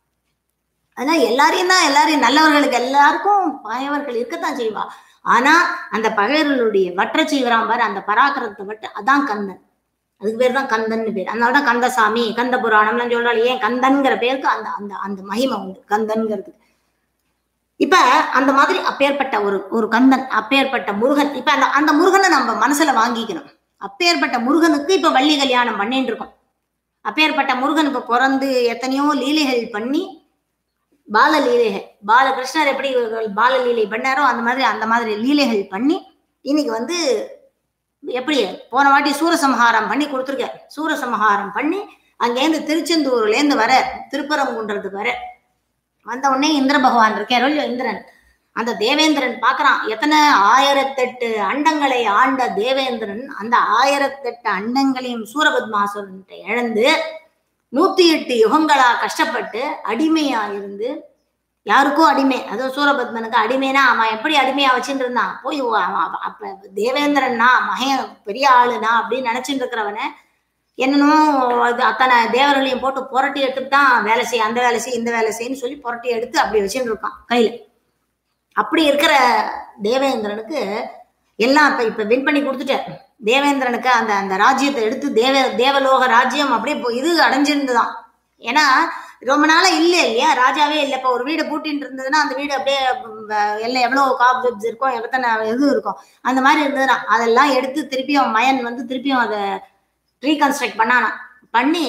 அதான் எல்லாரையும் தான் எல்லாரையும் நல்லவர்களுக்கு எல்லாருக்கும் பகைவர்கள் இருக்கத்தான் செய்வா ஆனா அந்த பகைவர்களுடைய வற்ற செய்வராம் பாரு அந்த பராக்கிரத்தை வட்டு அதான் கந்தன் அதுக்கு பேர் தான் கந்தன்னு பேர் அதனால தான் கந்தசாமி கந்த புராணம்லாம் சொல்றாள் ஏன் கந்தன்கிற பேருக்கு அந்த அந்த அந்த மகிமை உண்டு கந்தன்கிறது இப்ப அந்த மாதிரி அப்பேற்பட்ட ஒரு ஒரு கந்தன் அப்பேற்பட்ட முருகன் இப்ப அந்த அந்த முருகனை நம்ம மனசுல வாங்கிக்கணும் அப்பேற்பட்ட முருகனுக்கு இப்ப வள்ளி கல்யாணம் பண்ணிட்டு இருக்கோம் அப்பேற்பட்ட முருகன் இப்ப பிறந்து எத்தனையோ லீலைகள் பண்ணி பால லீலைகள் பாலகிருஷ்ணர் எப்படி இவர்கள் பால லீலை பண்ணாரோ அந்த மாதிரி அந்த மாதிரி லீலைகள் பண்ணி இன்னைக்கு வந்து எப்படி போன வாட்டி சூரசம்ஹாரம் பண்ணி கொடுத்துருக்க சூரசம்ஹாரம் பண்ணி அங்கேருந்து திருச்செந்தூர்லேருந்து வர திருப்பரங்குன்றதுக்கு வர வந்த உடனே இந்திர பகவான் இருக்காரோ இல்லையோ இந்திரன் அந்த தேவேந்திரன் பார்க்கறான் எத்தனை ஆயிரத்தெட்டு அண்டங்களை ஆண்ட தேவேந்திரன் அந்த ஆயிரத்தெட்டு அண்டங்களையும் சூரபத்மாசுரன்ட்ட இழந்து நூத்தி எட்டு யுகங்களா கஷ்டப்பட்டு அடிமையா இருந்து யாருக்கோ அடிமை அதுவும் சூரபத்மனுக்கு அடிமைனா அவன் எப்படி அடிமையா வச்சுட்டு இருந்தான் போய் அவன் அவன் அப்ப தேவேந்திரன்னா மகன் பெரிய ஆளுனா அப்படின்னு நினைச்சிட்டு இருக்கிறவன என்னமோ அது அத்தனை தேவர்களையும் போட்டு புரட்டி எடுத்துட்டு தான் வேலை செய்ய அந்த வேலை செய்ய இந்த வேலை செய்யன்னு சொல்லி புரட்டி எடுத்து அப்படி வச்சுட்டு இருக்கான் கையில அப்படி இருக்கிற தேவேந்திரனுக்கு எல்லாம் இப்ப இப்ப வின் பண்ணி கொடுத்துட்டேன் தேவேந்திரனுக்கு அந்த அந்த ராஜ்யத்தை எடுத்து தேவ தேவலோக ராஜ்யம் அப்படியே இப்போ இது அடைஞ்சிருந்துதான் ஏன்னா ரொம்ப நாளா இல்ல இல்லையா ராஜாவே இல்லை இப்போ ஒரு வீடு பூட்டின்னு இருந்ததுன்னா அந்த வீடு அப்படியே ம், வ- எல்லாம் எவ்வளவு காப்ஸ் இருக்கும் எத்தனை இது இருக்கும் அந்த மாதிரி இருந்ததுன்னா அதெல்லாம் எடுத்து திருப்பியும் மயன் வந்து திருப்பியும் அதை ரீகன்ஸ்ட்ரக்ட் பண்ணானாம் பண்ணி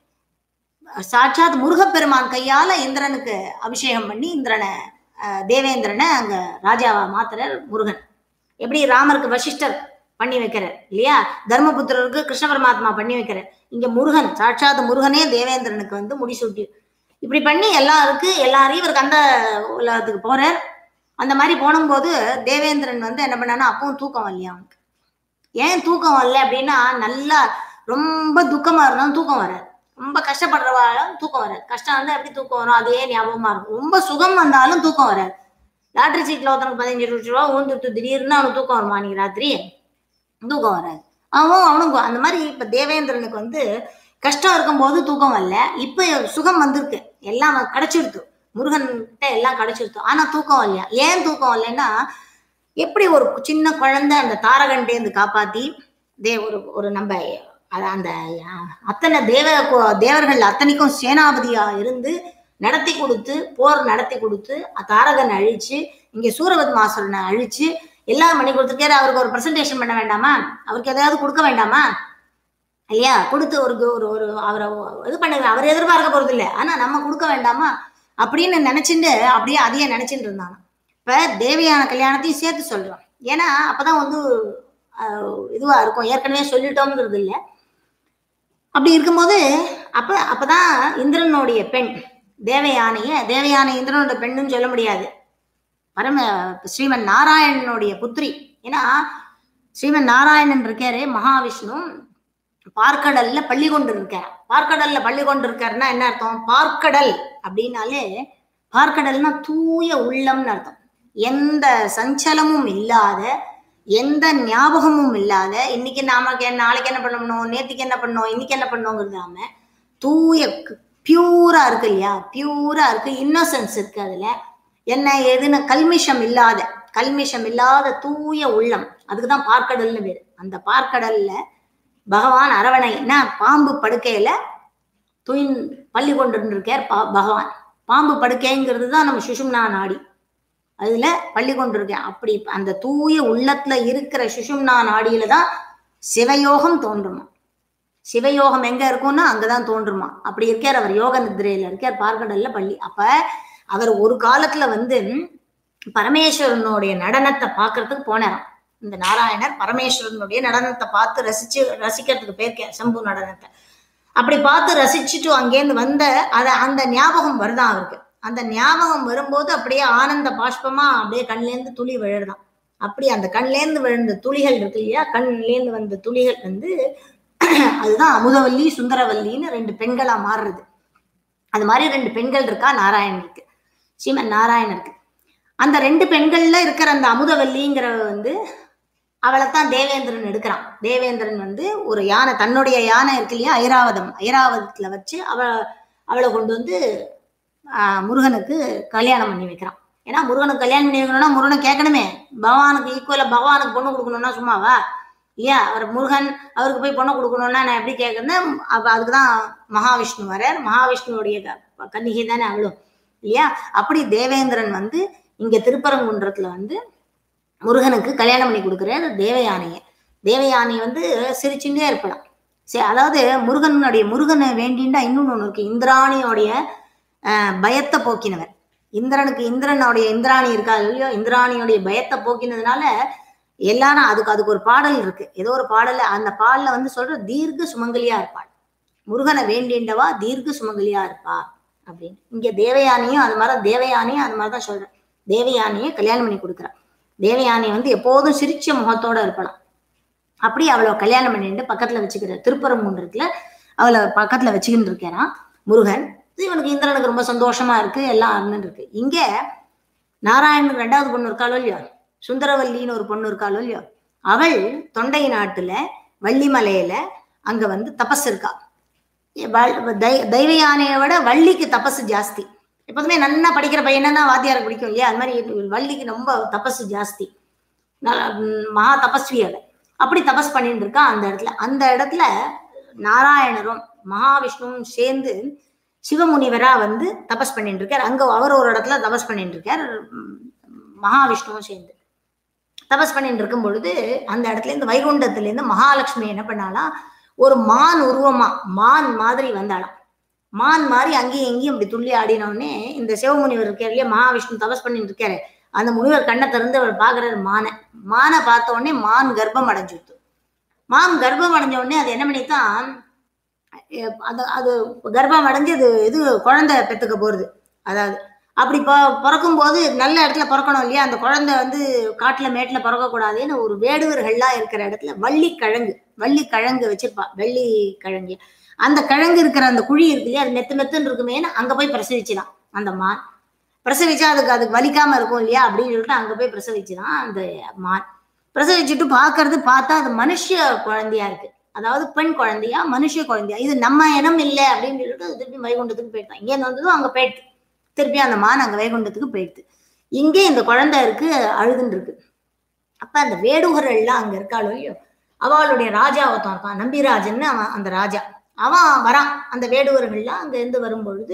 சாட்சாத் முருகப்பெருமான் கையால இந்திரனுக்கு அபிஷேகம் பண்ணி இந்திரனை அஹ், தேவேந்திரனை அங்க ராஜாவா மாத்துறார் முருகன் எப்படி ராமருக்கு வசிஷ்டர் பண்ணி வைக்கிறார் இல்லையா தர்மபுத்திரருக்கு கிருஷ்ண பரமாத்மா பண்ணி வைக்கிறார் இங்க முருகன் சாட்சாத் முருகனே தேவேந்திரனுக்கு வந்து முடிசூட்டி இப்படி பண்ணி எல்லாருக்கு எல்லாரையும் இவர் கந்த உலகத்துக்கு போறார் அந்த மாதிரி போனும்போது தேவேந்திரன் வந்து என்ன பண்ணானா அப்பவும் தூக்கம் வரலையா அவனுக்கு ஏன் தூக்கம் வரல அப்படின்னா நல்லா ரொம்ப துக்கமா இருந்தாலும் தூக்கம் வராது ரொம்ப கஷ்டப்படுறவாழ தூக்கம் வராது கஷ்டம் வந்தா எப்படி தூக்கம் வரும் அதே ஞாபகமா இருக்கும் ரொம்ப சுகம் வந்தாலும் தூக்கம் வராது லாட்டரி சீட்ல ஒருத்தனுக்கு பதினஞ்சு லட்ச ரூபா ஊந்துட்டு திடீர்னு அவனுக்கு தூக்கம் வருமா நீங்க ராத்திரி தூக்கம் வராது அவன் அவனுக்கு அந்த மாதிரி இப்ப தேவேந்திரனுக்கு வந்து கஷ்டம் இருக்கும்போது தூக்கம் வரல இப்ப சுகம் வந்திருக்கு எல்லாம் கிடைச்சிருத்து முருகன் கிட்ட எல்லாம் கிடைச்சிருத்து ஆனா தூக்கம் வரலையா ஏன் தூக்கம் வரலன்னா எப்படி ஒரு சின்ன குழந்தை அந்த தாரகண்டேந்து காப்பாத்தி தே ஒரு ஒரு நம்ம அத- அந்த அஹ், அத்தனை தேவ கு- தேவர்கள் அத்தனைக்கும் சேனாபதியா இருந்து நடத்தி கொடுத்து போர் நடத்தி கொடுத்து தாரகன் அழிச்சு இங்க சூரபத்மாசுரனை அழிச்சு எல்லாம் பண்ணி கொடுத்துருக்காரு அவருக்கு ஒரு பிரசன்டேஷன் பண்ண வேண்டாமா அவருக்கு எதாவது கொடுக்க வேண்டாமா இல்லையா கொடுத்து ஒரு ஒரு ஒரு அவரை இது பண்ணுங்க அவர் எதிர்பார்க்க போறது இல்லை ஆனா நம்ம கொடுக்க வேண்டாமா அப்படின்னு நினைச்சுட்டு அப்படியே அதையே நினைச்சிட்டு இருந்தாங்க இப்ப தேவியான கல்யாணத்தையும் சேர்த்து சொல்றோம் ஏன்னா அப்பதான் வந்து ஆஹ், இதுவா இருக்கும் ஏற்கனவே சொல்லிட்டோம்ங்கிறது இல்லை அப்படி இருக்கும்போது அப்ப அப்பதான் இந்திரனுடைய பெண் தேவயானைய தேவயானை இந்திரனோட பெண்ணுன்னு சொல்ல முடியாது பரம ஸ்ரீமன் நாராயணனுடைய புத்திரி ஏன்னா ஸ்ரீமன் நாராயணன் இருக்காரு மகாவிஷ்ணு பார்க்கடல்ல பள்ளி கொண்டு இருக்கார் பார்க்கடல்ல பள்ளி கொண்டு இருக்காருன்னா என்ன அர்த்தம் பார்க்கடல் அப்படின்னாலே பார்க்கடல்னா தூய உள்ளம்னு அர்த்தம் எந்த சஞ்சலமும் இல்லாத எந்த ஞாபகமும் இல்லாத இன்னைக்கு நாம கே- நாளைக்கு என்ன பண்ணணும் நேத்திக்கு என்ன பண்ணோம் இன்னைக்கு என்ன பண்ணோங்கிறதாம தூய பியூரா இருக்கு இல்லையா பியூரா இருக்கு இன்னோசன்ஸ் இருக்கு அதுல என்ன ஏதுன்னு கல்மிஷம் இல்லாத கல்மிஷம் இல்லாத தூய உள்ளம் அதுக்குதான் பார்க்கடல்னு பேரு அந்த பார்க்கடல்ல பகவான் அரவணைனா பாம்பு படுக்கையில துயின் பள்ளி கொண்டு இருக்கார் பா பகவான் பாம்பு படுக்கைங்கிறது தான் நம்ம சுஷும்னா நாடி அதுல பள்ளி கொண்டிருக்கேன் அப்படி அந்த தூய உள்ளத்துல இருக்கிற சுஷும்னா நாடியில தான் சிவயோகம் தோன்றுமா சிவயோகம் எங்க இருக்கும்னா அங்கதான் தோன்றுமா அப்படி இருக்கார் அவர் யோக நிதிரையில இருக்கார் பார்க்கடல்ல பள்ளி அப்ப அவர் ஒரு காலத்துல வந்து பரமேஸ்வரனுடைய நடனத்தை பார்க்கறதுக்கு போனாராம் இந்த நாராயணர் பரமேஸ்வரனுடைய நடனத்தை பார்த்து ரசிச்சு ரசிக்கிறதுக்கு போயிருக்கேன் சம்பு நடனத்தை அப்படி பார்த்து ரசிச்சுட்டு அங்கேருந்து வந்த அத அந்த ஞாபகம் வருதான் அவருக்கு அந்த ஞாபகம் வரும்போது அப்படியே ஆனந்த பாஷ்பமா அப்படியே கண்லேருந்து துளி விழுதான் அப்படி அந்த கண்லேருந்து விழுந்த துளிகள் இருக்கு இல்லையா கண்லேருந்து வந்த துளிகள் வந்து அதுதான் அமுதவல்லி சுந்தரவல்லின்னு ரெண்டு பெண்களா மாறுறது அது மாதிரி ரெண்டு பெண்கள் இருக்கா நாராயணனுக்கு ஸ்ரீமன் நாராயணருக்கு அந்த ரெண்டு பெண்கள்ல இருக்கிற அந்த அமுதவல்லிங்கிறவ வந்து அவளைத்தான் தேவேந்திரன் எடுக்கிறான் தேவேந்திரன் வந்து ஒரு யானை தன்னுடைய யானை இருக்கு இல்லையா ஐராவதம் ஐராவதத்துல வச்சு அவ அவளை கொண்டு வந்து ஆஹ், முருகனுக்கு கல்யாணம் பண்ணி வைக்கிறான் ஏன்னா முருகனுக்கு கல்யாணம் பண்ணி வைக்கணும்னா முருகனை கேட்கணுமே பகவானுக்கு ஈக்குவலா பகவானுக்கு பொண்ணு கொடுக்கணும்னா சும்மாவா இல்லையா அவர் முருகன் அவருக்கு போய் பொண்ணு கொடுக்கணும்னா நான் எப்படி கேட்கறேன்னா அப்ப அதுக்குதான் மகாவிஷ்ணு வரார் மகாவிஷ்ணுவுடைய க- கன்னிகை தானே அவளும் இல்லையா அப்படி தேவேந்திரன் வந்து இங்க திருப்பரங்குன்றத்துல வந்து முருகனுக்கு கல்யாணம் பண்ணி கொடுக்குறாரு தேவயானையை தேவயானை வந்து சிரிச்சுட்டே இருப்பலாம் சரி அதாவது முருகனுடைய முருகனை வேண்டிண்டா இன்னொன்னு ஒண்ணு இருக்கு இந்திராணியோடைய ஆஹ், பயத்தை போக்கினவர் இந்திரனுக்கு இந்திரனுடைய இந்திராணி இருக்கா இல்லையோ இந்திராணியோடைய பயத்தை போக்கினதுனால எல்லாரும் அதுக்கு அதுக்கு ஒரு பாடல் இருக்கு ஏதோ ஒரு பாடல்ல அந்த பாடல்ல வந்து சொல்ற தீர்க்க சுமங்கலியா இருப்பாள் முருகனை வேண்டிண்டவா தீர்க்க சுமங்கலியா இருப்பா அப்படின்னு இங்க தேவயானையும் அது மாதிரி தேவயானையும் அது மாதிரி தான் சொல்றேன் தேவயானையை கல்யாணம் பண்ணி கொடுக்குறா தேவயானை வந்து எப்போதும் சிரிச்ச முகத்தோட இருப்பலாம் அப்படி அவளை கல்யாணம் பண்ணிட்டு பக்கத்துல வச்சுக்கிற திருப்பரங்குன்றத்துல அவளை பக்கத்துல வச்சுக்கிட்டு இருக்கிறான் முருகன் இவனுக்கு இந்திரனுக்கு ரொம்ப சந்தோஷமா இருக்கு எல்லாம் அருந்துன்னு இருக்கு இங்க நாராயணனுக்கு ரெண்டாவது பொண்ணு இருக்காளோ இல்லையோ சுந்தரவல்லின்னு ஒரு பொண்ணு இருக்காளோ இல்லையோ அவள் தொண்டை நாட்டுல வள்ளிமலையில அங்க வந்து தபஸ் இருக்கா வள்- தை- தெய்வ யானையை விட வள்ளிக்கு தபசு ஜாஸ்தி எப்போதுமே நல்லா படிக்கிற பையனை தான் வாத்தியாருக்கு பிடிக்கும் இல்லையா அது மாதிரி வள்ளிக்கு ரொம்ப தபசு ஜாஸ்தி நல்ல- ம், மகா தபஸ்வி அவ அப்படி தபஸ் பண்ணிட்டு இருக்கா அந்த இடத்துல அந்த இடத்துல நாராயணரும் மகாவிஷ்ணுவும் சேர்ந்து சிவமுனிவரா வந்து தபஸ் பண்ணிட்டு இருக்கார் அங்க அவர் ஒரு இடத்துல தபஸ் பண்ணிட்டு இருக்கார் ம், மகாவிஷ்ணுவும் சேர்ந்து தபஸ் பண்ணிட்டு இருக்கும் பொழுது அந்த இடத்துல இருந்து வைகுண்டத்துல இருந்து மகாலட்சுமி என்ன பண்ணாலாம் ஒரு மான் உருவமா மான் மாதிரி வந்தாளாம் மான் மாதிரி அங்கேயும் எங்கேயும் இப்படி துள்ளி ஆடின உடனே இந்த சிவமுனிவர் இருக்கார் இல்லையா மகாவிஷ்ணு தபஸ் பண்ணிட்டு இருக்காரு அந்த முனிவர் கண்ணை திறந்து அவர் பாக்குறாரு மானை மானை பார்த்த உடனே மான் கர்ப்பம் அடைஞ்சுட்டு மான் கர்ப்பம் அடைஞ்ச உடனே அது என்ன பண்ணித்தான் அஹ் அது அது கர்ப்பம் அடைஞ்சு அது இது குழந்தை பெத்துக்க போறது அதாவது அப்படி பொ பிறக்கும் போது நல்ல இடத்துல பிறக்கணும் இல்லையா அந்த குழந்தை வந்து காட்டுல மேட்டுல பிறக்கக்கூடாதுன்னு ஒரு வேடுவர்கள்லாம் இருக்கிற இடத்துல வள்ளி கிழங்கு வள்ளி கிழங்கு வச்சிருப்பா வெள்ளி கிழங்கு அந்த கிழங்கு இருக்கிற அந்த குழி இருக்கு இல்லையா அது மெத்து மெத்துன்னு இருக்குமேன்னு அங்க போய் பிரசவிச்சிடான் அந்த மான் பிரசவிச்சா அதுக்கு அதுக்கு வலிக்காம இருக்கும் இல்லையா அப்படின்னு சொல்லிட்டு அங்க போய் பிரசவிச்சுதான் அந்த மான் பிரசவிச்சுட்டு பார்க்கறது பார்த்தா அது மனுஷ குழந்தையா இருக்கு அதாவது பெண் குழந்தையா மனுஷ குழந்தையா இது நம்ம இனம் இல்லை அப்படின்னு சொல்லிட்டு அது திருப்பி வைகுண்டத்துக்கு போயிட்டான் இங்கே வந்ததும் அங்க போயிடுது திருப்பி அந்த மான் அங்க வைகுண்டத்துக்கு போயிடுது இங்கே இந்த குழந்தை இருக்கு அழுதுன்னு இருக்கு அப்ப அந்த வேடுகர்கள் எல்லாம் அங்க இருக்காளோ இல்லையோ அவளுடைய ராஜா ஒருத்தன் இருக்கான் நம்பிராஜன்னு அவன் அந்த ராஜா அவன் வரான் அந்த வேடுவர்கள்லாம் அங்க இருந்து வரும்பொழுது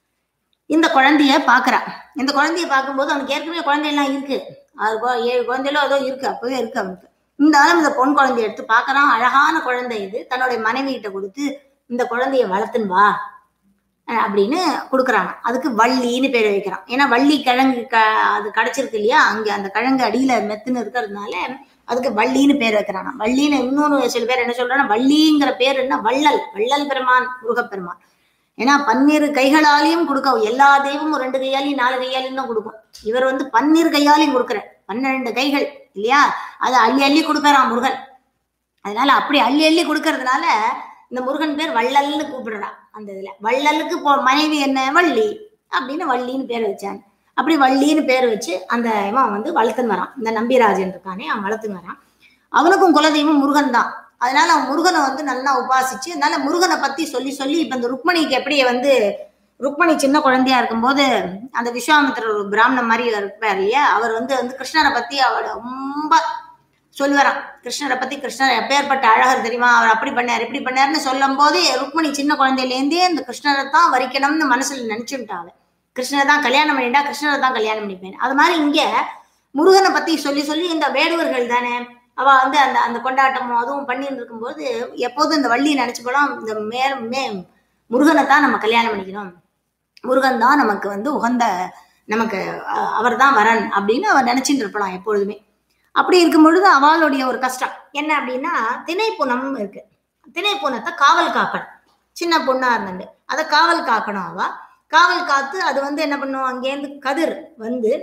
இந்த குழந்தைய பாக்குறான் இந்த குழந்தைய பார்க்கும்போது அவனுக்கு ஏற்கனவே குழந்தையெல்லாம் இருக்கு அது கொ- ஏழு குழந்தைகளோ ஏதோ இருக்கு அப்பவே இருக்கு அவனுக்கு இந்த ஆளும் இந்த பொன் குழந்தைய எடுத்து பார்க்கறான் அழகான குழந்தை இது தன்னுடைய மனைவி கிட்ட கொடுத்து இந்த குழந்தைய வளர்த்துன்னு வா அஹ் அப்படின்னு கொடுக்குறாங்க அதுக்கு வள்ளின்னு பேர் வைக்கிறான் ஏன்னா வள்ளி கிழங்கு க அது கிடைச்சிருக்கு இல்லையா அங்க அந்த கிழங்கு அடியில மெத்துன்னு இருக்கிறதுனால அதுக்கு வள்ளின்னு பேர் வைக்கிறாங்க வள்ளின்னு இன்னொரு சில பேர் என்ன சொல்றாங்கன்னா வள்ளிங்கிற பேர் என்ன வள்ளல் வள்ளல் பெருமான் முருகப்பெருமான் ஏன்னா பன்னிரு கைகளாலையும் கொடுக்க எல்லா தெய்வமும் ரெண்டு கையாலையும் நாலு கையாலையும் தான் கொடுக்கும் இவர் வந்து பன்னிரு கையாலையும் கொடுக்குறார் பன்னிரண்டு கைகள் இல்லையா அதை அள்ளி அள்ளி கொடுக்கறான் முருகன் அதனால அப்படி அள்ளி அள்ளி கொடுக்கறதுனால இந்த முருகன் பேர் வள்ளல்னு கூப்பிடுறான் அந்த இதுல வள்ளலுக்கு போ மனைவி என்ன வள்ளி அப்படின்னு வள்ளின்னு பேர் வச்சாங்க அப்படி வள்ளின்னு பேர் வச்சு அந்த இவன் வந்து வளர்த்துன்னு வரான் இந்த நம்பிராஜன் இருக்கானே அவன் வளர்த்துன்னு வரான் அவனுக்கும் குலதெய்வம் முருகன் தான் அதனால அவன் முருகனை வந்து நல்லா உபாசிச்சு அதனால முருகனை பத்தி சொல்லி சொல்லி இப்ப இந்த ருக்மணிக்கு எப்படி வந்து ருக்மணி சின்ன குழந்தையா இருக்கும்போது அந்த விஸ்வாமித்திரர் ஒரு பிராமணன் மாதிரி இருப்பார் இல்லையா அவர் வந்து வந்து கிருஷ்ணரை பத்தி அவளை ரொம்ப சொல்லுவாராம் கிருஷ்ணரை பத்தி கிருஷ்ணர் எப்பேற்பட்ட அழகர் தெரியுமா அவர் அப்படி பண்ணார் இப்படி பண்ணாருன்னு சொல்லும் போது ருக்மணி சின்ன குழந்தையிலேருந்தே இந்த கிருஷ்ணரை தான் வரிக்கணும்னு மனசுல நினைச்சுட்டாங்க கிருஷ்ணரை தான் கல்யாணம் பண்ணிட்டா கிருஷ்ணரை தான் கல்யாணம் பண்ணிப்பேன் அது மாதிரி இங்க முருகனை பத்தி சொல்லி சொல்லி இந்த வேடுவர்கள் தானே அவ வந்து அந்த அந்த கொண்டாட்டமும் அதுவும் பண்ணிட்டு இருக்கும்போது எப்போதும் இந்த வள்ளியை நினைச்சு போலாம் இந்த மே மே முருகனை தான் நம்ம கல்யாணம் பண்ணிக்கணும் முருகன் தான் நமக்கு வந்து உகந்த நமக்கு அவர் தான் வரன் அப்படின்னு அவர் நினைச்சிட்டு இருப்பலாம் எப்பொழுதுமே அப்படி இருக்கும் பொழுது அவளுடைய ஒரு கஷ்டம் என்ன அப்படின்னா திணைப்புணம் இருக்கு திணைப்புணத்தை காவல் காக்கணும் சின்ன பொண்ணா இருந்துட்டு அதை காவல் காக்கணும் அவ காவல் காத்து அது வந்து என்ன பண்ணும் அங்கேருந்து கதிர் வந்து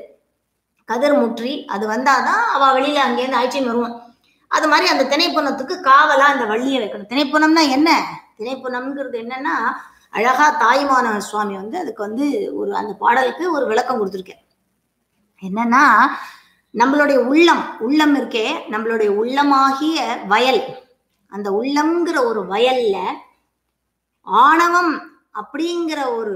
கதிர் முற்றி அது வந்தாதான் அவ வெளியில அங்கேருந்து அழைச்சின்னு வருவான் அது மாதிரி அந்த திணைப்புணத்துக்கு காவலா அந்த வள்ளியை வைக்கணும் திணைப்புணம்னா என்ன திணைப்புணம்ங்கிறது என்னன்னா அழகா தாய்மான சுவாமி வந்து அதுக்கு வந்து ஒரு அந்த பாடலுக்கு ஒரு விளக்கம் கொடுத்துருக்கேன் என்னன்னா நம்மளுடைய உள்ளம் உள்ளம் இருக்கே நம்மளுடைய உள்ளமாகிய வயல் அந்த உள்ளம்ங்கிற ஒரு வயல்ல ஆணவம் அப்படிங்கிற ஒரு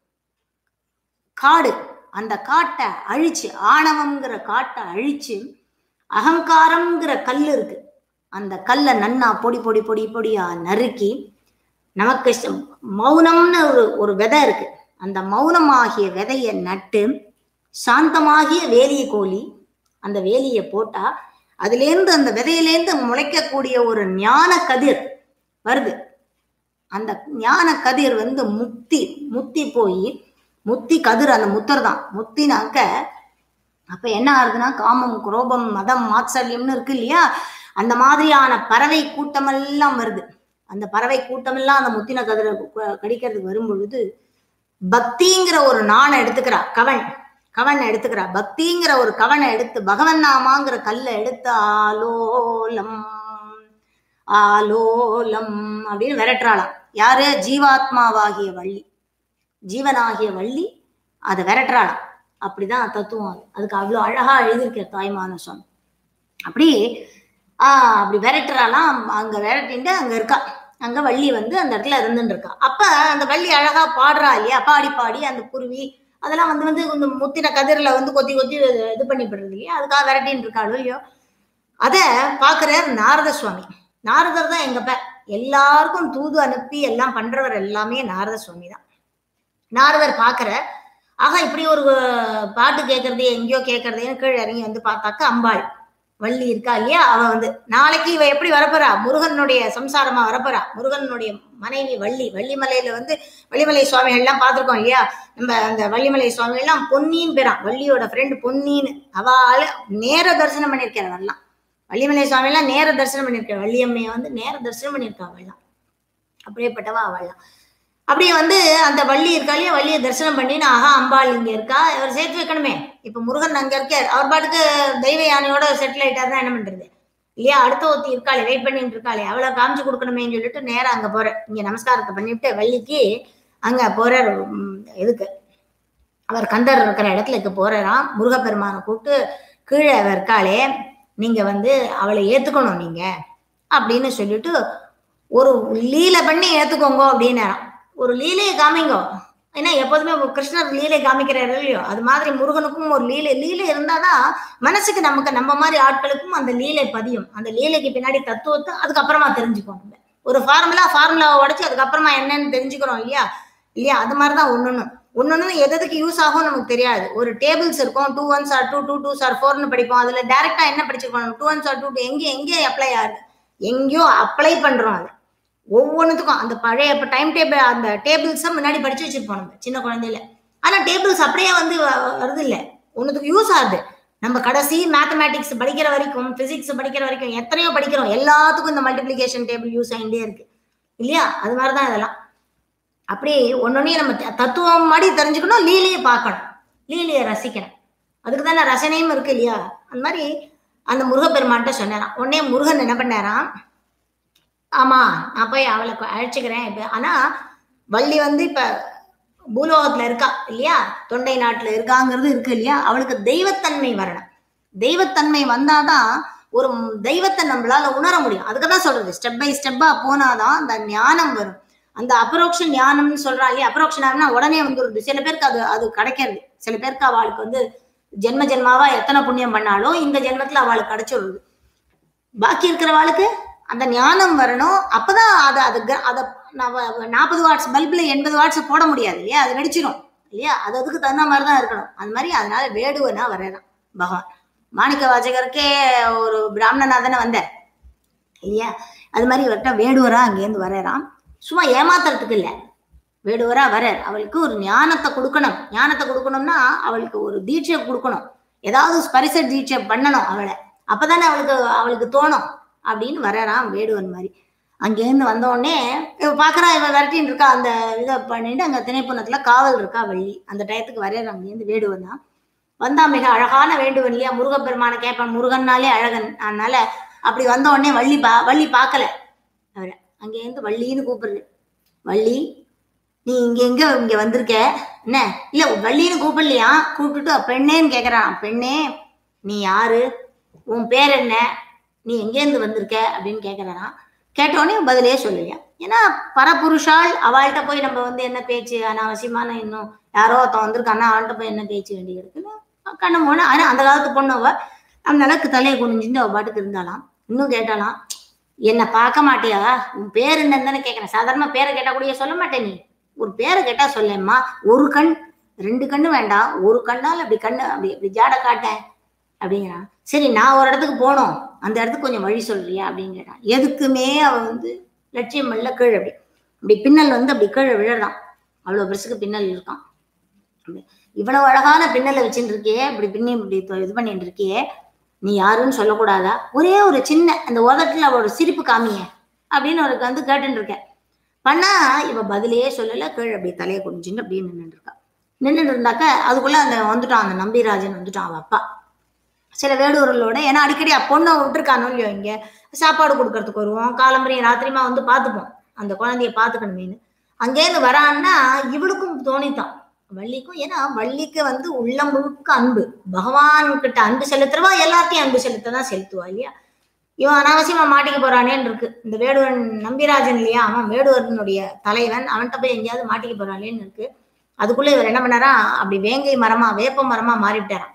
காடு அந்த காட்டை அழிச்சு ஆணவம்ங்கிற காட்டை அழிச்சு அகங்காரம்ங்கிற கல் இருக்கு அந்த கல்லை நன்னா பொடி பொடி பொடி பொடியா நறுக்கி நமக்கு ச- மௌனம்னு ஒரு ஒரு விதை இருக்கு அந்த மௌனமாகிய விதையை நட்டு சாந்தமாகிய வேலியை கோலி அந்த வேலியை போட்டா அதுலேருந்து அந்த விதையிலேருந்து முளைக்கக்கூடிய ஒரு ஞான கதிர் வருது அந்த ஞான கதிர் வந்து முக்தி முத்தி போய் முத்தி கதிர் அந்த முத்தர் தான் முத்தினாக்க அப்ப என்ன ஆகுதுன்னா காமம் குரோபம் மதம் மாத்சல்யம்னு இருக்கு இல்லையா அந்த மாதிரியான பறவை கூட்டமெல்லாம் வருது அந்த பறவை கூட்டமெல்லாம் அந்த முத்தின கதிரை கு- கடிக்கிறதுக்கு வரும் பொழுது பக்திங்கிற ஒரு நாணை எடுத்துக்கிறா கவன் கவன் எடுத்துக்கிறா பக்திங்கிற ஒரு கவனை எடுத்து பகவன் நாமாங்கிற கல்லை எடுத்து ஆலோலம் ஆலோலம் அப்படின்னு விரட்டுறாளாம் யாரு ஜீவாத்மாவாகிய வள்ளி ஜீவனாகிய வள்ளி அதை விரட்டுறாளாம் அப்படிதான் தத்துவம் அது அதுக்கு அவ்வளோ அழகா எழுதியிருக்க தாய்மான சுவாமி அப்படி ஆஹ் அப்படி விரட்டுறாலாம் அங்க விரட்டிட்டு அங்க இருக்கா அங்க வள்ளி வந்து அந்த இடத்துல இருந்துட்டு இருக்கா அப்ப அந்த வள்ளி அழகா பாடுறா இல்லையா பாடி பாடி அந்த குருவி அதெல்லாம் வந்து வந்து இந்த முத்தின கதிரில வந்து கொத்தி கொத்தி இது பண்ணி விடுறது இல்லையா அதுக்காக விரட்டின்னு இருக்காளோ இல்லையோ அத பாக்குறார் நாரத சுவாமி நாரதர் தான் எங்க பே எல்லாருக்கும் தூது அனுப்பி எல்லாம் பண்றவர் எல்லாமே நாரத சுவாமி தான் நாரதர் பாக்குற ஆக இப்படி ஒரு பாட்டு கேட்கறது எங்கேயோ கேட்கறதேன்னு கீழே இறங்கி வந்து பார்த்தாக்க அம்பாள் வள்ளி இருக்கா இல்லையா அவ வந்து நாளைக்கு இவ எப்படி வரப்போறா முருகனுடைய சம்சாரமா வரப்போறா முருகனுடைய மனைவி வள்ளி வள்ளிமலையில வந்து வள்ளிமலை சுவாமிகள் எல்லாம் பார்த்திருக்கோம் இல்லையா நம்ம அந்த வள்ளிமலை சுவாமி எல்லாம் பொன்னின்னு பேரான் வள்ளியோட ஃப்ரெண்டு பொன்னின்னு அவள் நேர தரிசனம் பண்ணியிருக்காரு அவெல்லாம் வள்ளிமலை சுவாமி எல்லாம் நேர தரிசனம் பண்ணியிருக்காரு வள்ளியம்மையை வந்து நேர தரிசனம் பண்ணியிருக்கா அவள்லாம் அப்படியேப்பட்டவா அவள்லாம் அப்படியே வந்து அந்த வள்ளி இருக்கா இல்லையா வள்ளியை தரிசனம் பண்ணி ஆஹா அம்பாள் இங்க இருக்கா இவர் சேர்த்து வைக்கணுமே இப்ப முருகன் அங்க இருக்கார் அவர் பாட்டுக்கு தெய்வ யானையோட செட்டில் ஆயிட்டாருன்னா என்ன பண்றது இல்லையா அடுத்த ஒருத்தி இருக்காளே வெயிட் பண்ணிட்டு இருக்காளே அவளை காமிச்சு கொடுக்கணுமேன்னு சொல்லிட்டு நேரா அங்க போறேன் இங்க நமஸ்காரத்தை பண்ணிவிட்டு வள்ளிக்கு அங்க போறார் உம், இதுக்கு அவர் கந்தர் இருக்கிற இடத்துக்கு போறாராம் முருகப்பெருமானை கூப்பிட்டு கீழே அவ இருக்காளே நீங்க வந்து அவளை ஏத்துக்கணும் நீங்க அப்படின்னு சொல்லிட்டு ஒரு லீலை பண்ணி ஏத்துக்கோங்க அப்படின்னு ஒரு லீலையை காமிங்கோ ஏன்னா எப்போதுமே கிருஷ்ணர் லீலை காமிக்கிறாரு இல்லையோ அது மாதிரி முருகனுக்கும் ஒரு லீலை லீலை இருந்தாதான் மனசுக்கு நமக்கு நம்ம மாதிரி ஆட்களுக்கும் அந்த லீலை பதியும் அந்த லீலைக்கு பின்னாடி தத்துவத்தை அதுக்கப்புறமா தெரிஞ்சுக்கோம் நம்ம ஒரு ஃபார்முலா ஃபார்முலாவை உடைச்சு அதுக்கப்புறமா என்னன்னு தெரிஞ்சுக்கிறோம் இல்லையா இல்லையா அது மாதிரி தான் ஒன்னொன்னு ஒன்னொன்னு எது எதுக்கு யூஸ் ஆகும் நமக்கு தெரியாது ஒரு டேபிள்ஸ் இருக்கும் two ones are two two twos are ஃபோர்னு படிப்போம் அதுல டைரக்டா என்ன படிச்சிருக்கோம் டூ ஒன்ஸ் ஆர் டூ எங்கே எங்கே அப்ளை ஆகுது எங்கேயோ அப்ளை பண்றோம் அது ஒவ்வொன்றுத்துக்கும் அந்த பழைய டைம் டேபிள் அந்த டேபிள்ஸை முன்னாடி படிச்சு வச்சிருப்போம் நம்ம சின்ன குழந்தையில ஆனா டேபிள்ஸ் அப்படியே வந்து வ- வருது இல்ல ஒன்றுத்துக்கு யூஸ் ஆகுது நம்ம கடைசி மேத்தமேட்டிக்ஸ் படிக்கிற வரைக்கும் பிசிக்ஸ் படிக்கிற வரைக்கும் எத்தனையோ படிக்கிறோம் எல்லாத்துக்கும் இந்த மல்டிப்ளிகேஷன் டேபிள் யூஸ் ஆகிட்டே இருக்கு இல்லையா அது மாதிரி தான் இதெல்லாம் அப்படியே ஒன்னொன்னையும் நம்ம த- தத்துவம் மாதிரி தெரிஞ்சுக்கணும் லீலையை பார்க்கணும் லீலையை ரசிக்கணும் அதுக்கு தானே ரசனையும் இருக்கு இல்லையா அந்த மாதிரி அந்த முருகப்பெருமான்கிட்ட சொன்னாராம் உடனே முருகன் என்ன பண்ணாராம் ஆமா நான் போய் அவளை கொ- அழைச்சுக்கிறேன் இப்ப ஆனா வள்ளி வந்து இப்ப பூலோகத்துல இருக்கா இல்லையா தொண்டை நாட்டுல இருக்காங்கிறது இருக்கு இல்லையா அவளுக்கு தெய்வத்தன்மை வரணும் தெய்வத்தன்மை வந்தாதான் ஒரு ம்- தெய்வத்தை நம்மளால உணர முடியும் அதுக்கு தான் சொல்றது ஸ்டெப் பை ஸ்டெப்பா போனாதான் அந்த ஞானம் வரும் அந்த அபரோக்ஷ ஞானம்னு சொல்றா இல்லையா அபரோக்ஷ ஞானம்னா உடனே வந்துருது சில பேருக்கு அது அது கிடைக்கிறது சில பேருக்கு அவளுக்கு வந்து ஜென்ம ஜென்மாவா எத்தனை புண்ணியம் பண்ணாலும் இந்த ஜென்மத்துல அவளுக்கு கிடைச்சிடுது பாக்கி இருக்கிறவாளுக்கு அந்த ஞானம் வரணும் அப்பதான் அது அது க- அத நாற்பது வாட்ஸ் பல்புல எண்பது வாட்ஸ் போட முடியாது இல்லையா அது வெடிச்சிடும் இல்லையா அது அதுக்கு தகுந்த மாதிரி தான் இருக்கணும் அது மாதிரி அதனால வேடுவனா வர்றான் பகவான் மாணிக்க வாசகருக்கே ஒரு பிராமணனா தானே வந்தார் இல்லையா அது மாதிரி இவர்கிட்ட வேடுவரா அங்கேருந்து வர்றான் சும்மா ஏமாத்துறதுக்கு இல்லை வேடுவரா வரார் அவளுக்கு ஒரு ஞானத்தை கொடுக்கணும் ஞானத்தை கொடுக்கணும்னா அவளுக்கு ஒரு தீட்சை கொடுக்கணும் ஏதாவது ஸ்பரிச தீட்சை பண்ணணும் அவளை அப்பதானே அவளுக்கு அவளுக்கு தோணும் அப்படின்னு வர்றாராம் வேடுவன் மாதிரி அங்கேருந்து வந்த உடனே இவ பாக்குறா இவ விரட்டின்னு இருக்கா அந்த இதை பண்ணிட்டு அங்க திணைப்புணத்துல காவல் இருக்கா வள்ளி அந்த டயத்துக்கு வரையற அங்கேருந்து வேடுவன் தான் வந்தா மிக அழகான வேண்டுவன் இல்லையா முருகப்பெருமானை கேட்பான் முருகன்னாலே அழகன் அதனால அப்படி வந்த உடனே வள்ளி பா வள்ளி பார்க்கல அவரை அங்கேருந்து வள்ளின்னு கூப்பிடுறது வள்ளி நீ இங்க எங்க இங்க வந்திருக்க என்ன இல்ல வள்ளின்னு கூப்பிடலையா கூப்பிட்டுட்டு பெண்ணேன்னு கேக்குறான் பெண்ணே நீ யாரு உன் பேர் என்ன நீ எங்கேருந்து வந்திருக்க அப்படின்னு கேக்குறான் கேட்டோடனே பதிலே சொல்லலையா ஏன்னா பரபுருஷால் அவள்கிட்ட போய் நம்ம வந்து என்ன பேச்சு அனாவசியமான இன்னும் யாரோ ஒருத்தன் வந்திருக்கானா அவள்கிட்ட போய் என்ன பேச்சு வேண்டி இருக்குன்னு கண்ணு போன ஆனா அந்த காலத்து பொண்ணு அவ அந்த அளவுக்கு தலையை குனிஞ்சுட்டு அவ பாட்டுக்கு இருந்தாலாம் இன்னும் கேட்டாலாம் என்னை பார்க்க மாட்டியா உன் பேர் என்னன்னு தானே கேட்கறேன் சாதாரண பேரை கேட்டா கூட சொல்ல மாட்டேன் நீ ஒரு பேரை கேட்டா சொல்லேம்மா ஒரு கண் ரெண்டு கண்ணு வேண்டாம் ஒரு கண்ணால் அப்படி கண்ணு அப்படி அப்படி ஜாட காட்டேன் அப்படிங்கிறான் சரி நான் ஒரு இடத்துக்கு போகணும் அந்த இடத்துக்கு கொஞ்சம் வழி சொல்றியா அப்படின்னு கேட்டான் எதுக்குமே அவன் வந்து லட்சியம் பண்ணல கீழே அப்படி அப்படி பின்னல் வந்து அப்படி கீழே விழறான் அவ்வளோ பெருசுக்கு பின்னல் இருக்கான் அப்படி, இவ்வளவு அழகான பின்னலை வச்சுட்டு இருக்கியே இப்படி பின்னி இப்படி தொ- இது பண்ணிட்டு இருக்கியே நீ யாருன்னு சொல்லக்கூடாதா ஒரே ஒரு சின்ன அந்த உதட்டுல அவளோட சிரிப்பு காமிய அப்படின்னு அவருக்கு வந்து கேட்டுட்டு இருக்கேன் பண்ணா இவ பதிலே சொல்லல கீழே அப்படி தலையை குனிஞ்சுட்டு அப்படியே நின்றுட்டு இருக்கா நின்றுட்டு இருந்தாக்க அதுக்குள்ள அந்த வந்துட்டான் அந்த நம்பிராஜன் வந்துட்டான் அவ அப்பா சில வேடுவர்களோட ஏன்னா அடிக்கடி அ- பொண்ணை விட்டுருக்கானோ இல்லையோ இங்க சாப்பாடு கொடுக்கறதுக்கு வருவோம் காலம்பரையும் ராத்திரிமா வந்து பார்த்துப்போம் அந்த குழந்தைய பார்த்துக்கணுமேனு அங்கேருந்து வரான்னா இவளுக்கும் தோணித்தான் வள்ளிக்கும் ஏன்னா வள்ளிக்கு வந்து உள்ள முழுக்க அன்பு பகவான் கிட்ட அன்பு செலுத்துறவா எல்லாத்தையும் அன்பு செலுத்த தான் செலுத்துவா இல்லையா இவன் அனாவசியமா மாட்டிக்க போறானேன்னு இருக்கு இந்த வேடுவன் நம்பிராஜன் இல்லையா அவன் வேடுவனுடைய தலைவன் அவன்கிட்ட போய் எங்கேயாவது மாட்டிக்க போறானேன்னு இருக்கு அதுக்குள்ள இவர் என்ன பண்ணாரா அப்படி வேங்கை மரமா வேப்ப மரமா மாறிவிட்டாராம்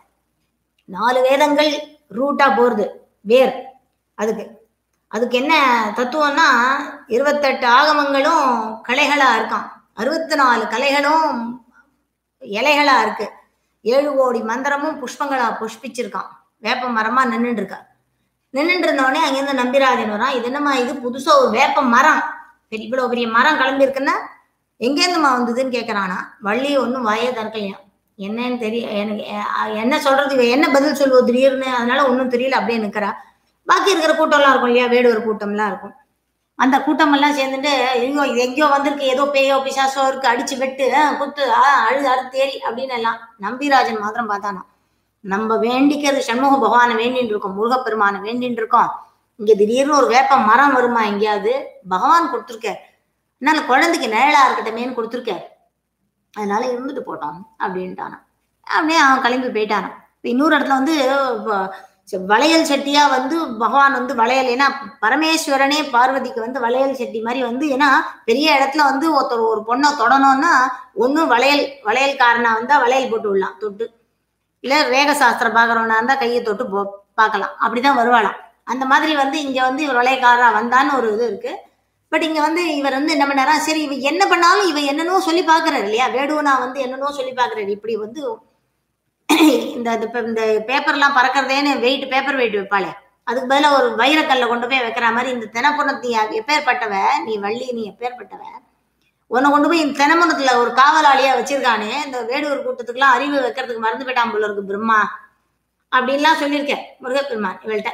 நாலு வேதங்கள் ரூட்டா போறது வேர் அதுக்கு அதுக்கு என்ன தத்துவம்னா இருபத்தெட்டு ஆகமங்களும் கலைகளா இருக்கான் அறுபத்தி நாலு கலைகளும் இலைகளா இருக்கு ஏழு கோடி மந்திரமும் புஷ்பங்களா புஷ்பிச்சிருக்கான் வேப்ப மரமா நின்றுட்டு இருக்கா நின்றுட்டு இருந்தோடனே அங்கிருந்து நம்பிராஜன் வரான் இது என்னம்மா இது புதுசா ஒரு வேப்ப மரம் பெரிய இவ்வளவு பெரிய மரம் கிளம்பி இருக்குன்னா எங்கேருந்துமா வந்ததுன்னு கேக்குறானா வள்ளி ஒன்றும் வாயே திறக்கலையாம் என்னன்னு தெரிய எனக்கு அஹ், என்ன சொல்றது இவ என்ன பதில் சொல்லுவோம் திடீர்னு அதனால ஒன்றும் தெரியல அப்படியே நிக்கிறா பாக்கி இருக்கிற கூட்டம்லாம் இருக்கும் இல்லையா வேடுவர் கூட்டம்லாம் இருக்கும் அந்த கூட்டமெல்லாம் சேர்ந்துட்டு ஐயோ இது எங்கேயோ வந்திருக்கு ஏதோ பேயோ பிசாசோ இருக்கு அடிச்சு வெட்டு அஹ், குத்து அஹ், அழுது அறுத்து தேறி அப்படின்னு எல்லாம் நம்பிராஜன் மாத்திரம் பார்த்தானா நம்ம வேண்டிக்கிறது சண்முக பகவானை வேண்டின்னு இருக்கோம் முருகப்பெருமானை வேண்டின்னு இருக்கோம் இங்க திடீர்னு ஒரு வேப்ப மரம் வருமா எங்கேயாவது பகவான் கொடுத்துருக்கார் அதனால குழந்தைக்கு நிழலா இருக்கட்டுமேன்னு கொடுத்துருக்கார் அதனால இருந்துட்டு போட்டோம் அப்படின்ட்டானான் அப்படியே அவன் கிளம்பி போயிட்டானான் இப்ப இன்னொரு இடத்துல வந்து இப்ப ச- வளையல் சட்டியா வந்து பகவான் வந்து வளையல் ஏன்னா பரமேஸ்வரனே பார்வதிக்கு வந்து வளையல் சட்டி மாதிரி வந்து ஏன்னா பெரிய இடத்துல வந்து ஒருத்தர் ஒரு பொண்ணை தொடணும்னா ஒண்ணு வளையல் வளையல்காரனா வந்தா வளையல் போட்டு விடலாம் தொட்டு இல்ல ரேக சாஸ்திரம் பாக்குறவனா இருந்தா கையை தொட்டு போ பார்க்கலாம் அப்படிதான் வருவாளாம் அந்த மாதிரி வந்து இங்க வந்து இவர் வளையக்காரா வந்தான்னு ஒரு இது இருக்கு பட் இங்க வந்து இவர் வந்து என்ன பண்ணாரா சரி இவ என்ன பண்ணாலும் இவ என்னன்னோ சொல்லி பாக்குறாரு இல்லையா வேடுவனா வந்து என்னன்னோ சொல்லி பாக்குறாரு இப்படி வந்து இந்த இது இப்ப இந்த பேப்பர்லாம் பறக்கிறதேன்னு வெயிட் பேப்பர் வெயிட் வைப்பாளே அதுக்கு பதிலா ஒரு வைரக்கல்ல கொண்டு போய் வைக்கிற மாதிரி இந்த தினப்புணத்து நீ எப்பேற்பட்டவ நீ வள்ளி நீ எப்பேற்பட்டவ உன்னை கொண்டு போய் இந்த தினமுனத்துல ஒரு காவலாளியா வச்சிருக்கானே இந்த வேடுவர் கூட்டத்துக்குலாம் அறிவு வைக்கிறதுக்கு மறந்து போயிட்டான் போல இருக்கு பிரம்மா அப்படின்லாம் சொல்லியிருக்கேன் முருகப்பெருமான் இவள்கிட்ட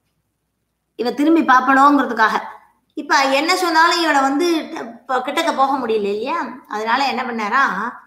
இவ திரும்பி பார்ப்பனோங்கிறதுக்காக இப்ப என்ன சொன்னாலும் இவளை வந்து இப்ப கிட்டக்க போக முடியல இல்லையா அதனால என்ன பண்ணாரா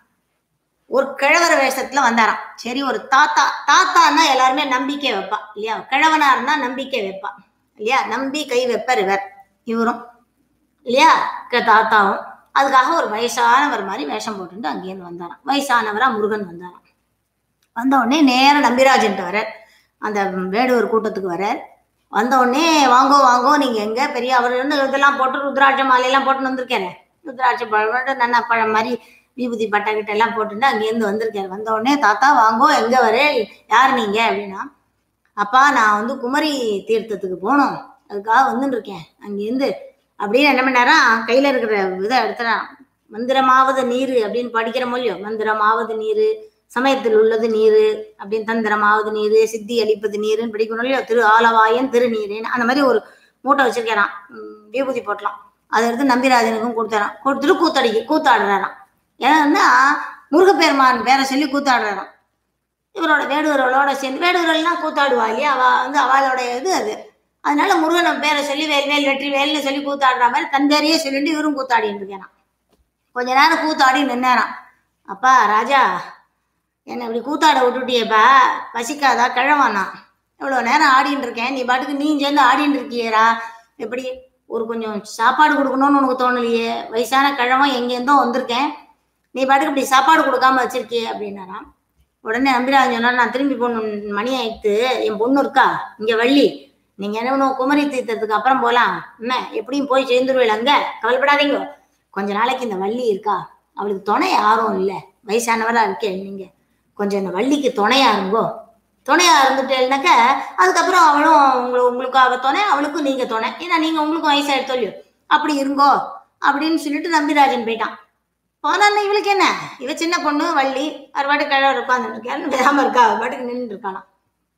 ஒரு கிழவர வேஷத்துல வந்தாராம் சரி ஒரு தாத்தா தாத்தான்னா எல்லாருமே நம்பிக்கை வைப்பா இல்லையா கிழவனா இருந்தா நம்பிக்கை வைப்பா இல்லையா நம்பி கை வைப்பார் இவர் இவரும் இல்லையா க- தாத்தாவும் அதுக்காக ஒரு வயசானவர் மாதிரி வேஷம் போட்டுட்டு அங்கேயிருந்து வந்தாராம் வயசானவரா முருகன் வந்தாராம் வந்த உடனே நேரம் நம்பிராஜன்ட்டு வரார் அந்த வேடுவர் கூட்டத்துக்கு வரார் வந்த உடனே வாங்கோ வாங்கோ நீங்க எங்க பெரிய அவர் வந்து இதெல்லாம் போட்டு ருத்ராட்ச மாலையெல்லாம் போட்டு வந்திருக்காரு ருத்ராட்ச பழம் நன்னா பழம் மாதிரி விபூதி பட்டை கிட்ட எல்லாம் போட்டுட்டு அங்கேருந்து வந்திருக்காரு வந்த உடனே தாத்தா வாங்கோ எங்க வரே யார் நீங்க அப்படின்னா அப்பா நான் வந்து குமரி தீர்த்தத்துக்கு போகணும் அதுக்காக வந்துட்டு இருக்கேன் அங்கேருந்து அப்படின்னு என்ன பண்ணாரா கையில இருக்கிற இதை எடுத்துறான் மந்திரமாவது நீர் அப்படின்னு படிக்கிற மொழியோ மந்திரமாவது நீர் சமயத்தில் உள்ளது நீர் அப்படின்னு தந்திரமாவது நீர் சித்தி அளிப்பது நீருன்னு படிக்கணும் இல்லையோ திரு ஆலவாயன் திருநீருன்னு அந்த மாதிரி ஒரு மூட்டை வச்சிருக்காராம் உம், விபூதி போட்டலாம் அதை எடுத்து நம்பிராஜனுக்கும் கொடுத்தாராம் கொடுத்துட்டு கூத்தடிக்கு கூத்தாடுறாராம் ஏன்னா முருகப்பெருமான் பேரை சொல்லி கூத்தாடுறாராம் இவரோட வேடுவர்களோட சேர்ந்து வேடுவர்கள்லாம் கூத்தாடுவா இல்லையா அவ வந்து அவளோட இது அது அதனால முருகன் பேரை சொல்லி வேல் வேல் வெற்றி வேல்னு சொல்லி கூத்தாடுற மாதிரி தன் பேரையே சொல்லிட்டு இவரும் கூத்தாடின்னு இருக்கேனாம் கொஞ்ச நேரம் கூத்தாடி நின்னாராம் அப்பா ராஜா என்னை இப்படி கூத்தாட விட்டுட்டியேப்பா பசிக்காதா கிழவானா இவ்வளோ நேரம் ஆடின்னு இருக்கேன் நீ பாட்டுக்கு நீ சேர்ந்து ஆடின்னு இருக்கியேடா எப்படி ஒரு கொஞ்சம் சாப்பாடு கொடுக்கணும்னு உனக்கு தோணலையே வயசான கிழவன் எங்கேருந்தோ வந்திருக்கேன் நீ பாட்டுக்கு இப்படி சாப்பாடு கொடுக்காம வச்சிருக்கியே அப்படின்னாராம் உடனே நம்பிராஜன் சொன்னார் நான் திரும்பி பொண்ணு மணி ஆயிடுத்து என் பொண்ணு இருக்கா இங்க வள்ளி நீங்க என்ன பண்ணுவோம் குமரி தீர்த்தத்துக்கு அப்புறம் போலாம் என்ன எப்படியும் போய் சேர்ந்துருவேன் அங்க கவலைப்படாதீங்க கொஞ்ச நாளைக்கு இந்த வள்ளி இருக்கா அவளுக்கு துணை யாரும் இல்லை வயசானவரா இருக்கேன் நீங்க கொஞ்சம் இந்த வள்ளிக்கு துணையா இருங்கோ துணையா இருந்துட்டேன்னாக்க அதுக்கப்புறம் அவளும் உங்களுக்கு உங்களுக்கு அவ துணை அவளுக்கும் நீங்க துணை ஏன்னா நீங்க உங்களுக்கும் வயசாயிடுத்தோ இல்லையோ அப்படி இருங்கோ அப்படின்னு சொல்லிட்டு நம்பிராஜன் போயிட்டான் போனா இவளுக்கு என்ன இவ சின்ன பொண்ணு வள்ளி அவர் பாட்டு கிழவர் உட்காந்துருக்காரு பேசாம இருக்கா அவர் பாட்டுக்கு நின்று இருக்காளாம்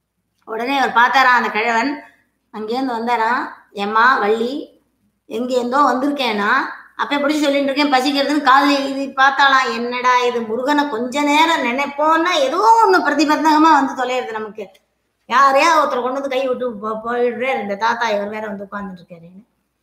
உடனே அவர் பார்த்தாராம் அந்த கிழவன் அங்கேருந்து வந்தாராம் ஏம்மா வள்ளி எங்கேருந்தோ வந்திருக்கேனா அப்ப பிடிச்சி சொல்லிட்டு இருக்கேன் பசிக்கிறதுன்னு காதுல எழுதி பார்த்தாலாம் என்னடா இது முருகனை கொஞ்ச நேரம் நினைப்போம்னா ஏதோ ஒண்ணு பிரதிபந்தகமா வந்து தொலைறது நமக்கு யாரையா ஒருத்தர் கொண்டு வந்து கை விட்டு போ- போயிடுறாரு இந்த தாத்தா இவர் வேற வந்து உட்கார்ந்துட்டு இருக்காருன்னு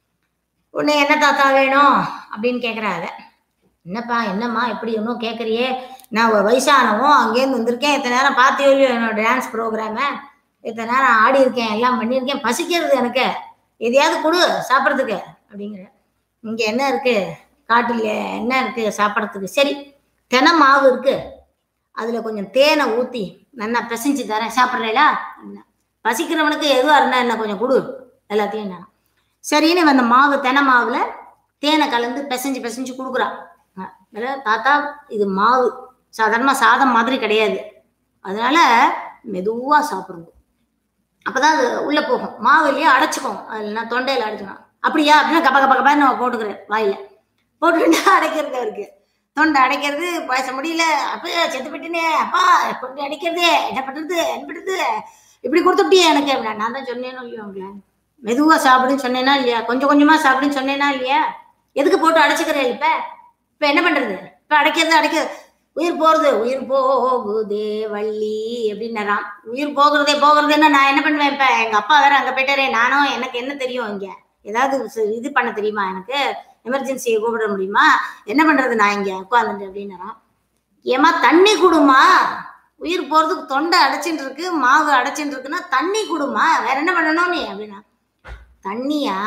உன்னை என்ன தாத்தா வேணும் அப்படின்னு கேக்குறாரு என்னப்பா என்னம்மா எப்படி இன்னும் கேட்குறியே நான் ஒரு வயசானவும் அங்கேருந்து வந்திருக்கேன் இத்தனை நேரம் பார்த்தியோ இல்லையோ என்னோட டான்ஸ் ப்ரோக்ராமை இத்தனை நேரம் ஆடி இருக்கேன் எல்லாம் பண்ணியிருக்கேன் பசிக்கிறது எனக்கு எதையாவது கொடு சாப்பிட்றதுக்கு அப்படிங்கிற இங்கே என்ன இருக்கு காட்டில் என்ன இருக்கு சாப்பிட்றதுக்கு சரி தெனை மாவு இருக்கு அதில் கொஞ்சம் தேனை ஊற்றி நல்லா பிசைஞ்சு தரேன் சாப்பிட்றீங்களா அப்படின்னா பசிக்கிறவனுக்கு எதுவாக இருந்தால் என்ன கொஞ்சம் கொடு எல்லாத்தையும் நான் சரின்னு இவன் அந்த மாவு தெனை மாவுல தேனை கலந்து பிசைஞ்சு பிசைஞ்சு கொடுக்குறா அஹ் வேற தாத்தா இது மாவு சாதாரணமாக சாதம் மாதிரி கிடையாது அதனால மெதுவா சாப்பிடணும் அப்பதான் அது உள்ள போகும் மாவு இல்லையா அடைச்சிக்கும் அதுல நான் தொண்டையில அடைச்சிக்கும் அப்படியா அப்படின்னா கப்ப கப்ப கப்பா நான் போட்டுக்கிறேன் வாயில போட்டுக்கிட்டு அடைக்கிறது அவருக்கு தொண்டை அடைக்கிறது பேச முடியல அப்ப செத்து போயிட்டேனே அப்பா தொண்டை அடைக்கிறது என்ன பண்றது என்ன பண்றது இப்படி கொடுத்துட்டியே எனக்கு அப்படின்னா நான் தான் சொன்னேன்னு இல்லையா உங்களை மெதுவா சாப்பிடுன்னு சொன்னேனா இல்லையா கொஞ்சம் கொஞ்சமா சாப்பிடுன்னு சொன்னேனா இல்லையா எதுக்கு போட்டு அடைச்சிக்கிறேன் இப்ப இப்ப என்ன பண்றது இப்ப அடைக்கிறது அடைக்கிறது உயிர் போறது உயிர் போகுதே வள்ளி அப்படின்னாராம் உயிர் போகிறதே போகிறதுன்னா நான் என்ன பண்ணுவேன் இப்ப எங்க அப்பா வேற அங்க போயிட்டாரே நானும் எனக்கு என்ன தெரியும் இங்க ஏதாவது ச- இது பண்ண தெரியுமா எனக்கு எமர்ஜென்சியை கூப்பிட முடியுமா என்ன பண்றது நான் இங்க உட்காந்துட்டு அப்படின்னாராம் ஏமா தண்ணி குடுமா உயிர் போறதுக்கு தொண்டை அடைச்சிட்டு இருக்கு மாவு அடைச்சிட்டு இருக்குன்னா தண்ணி குடுமா வேற என்ன பண்ணணும் நீ அப்படின்னா தண்ணியா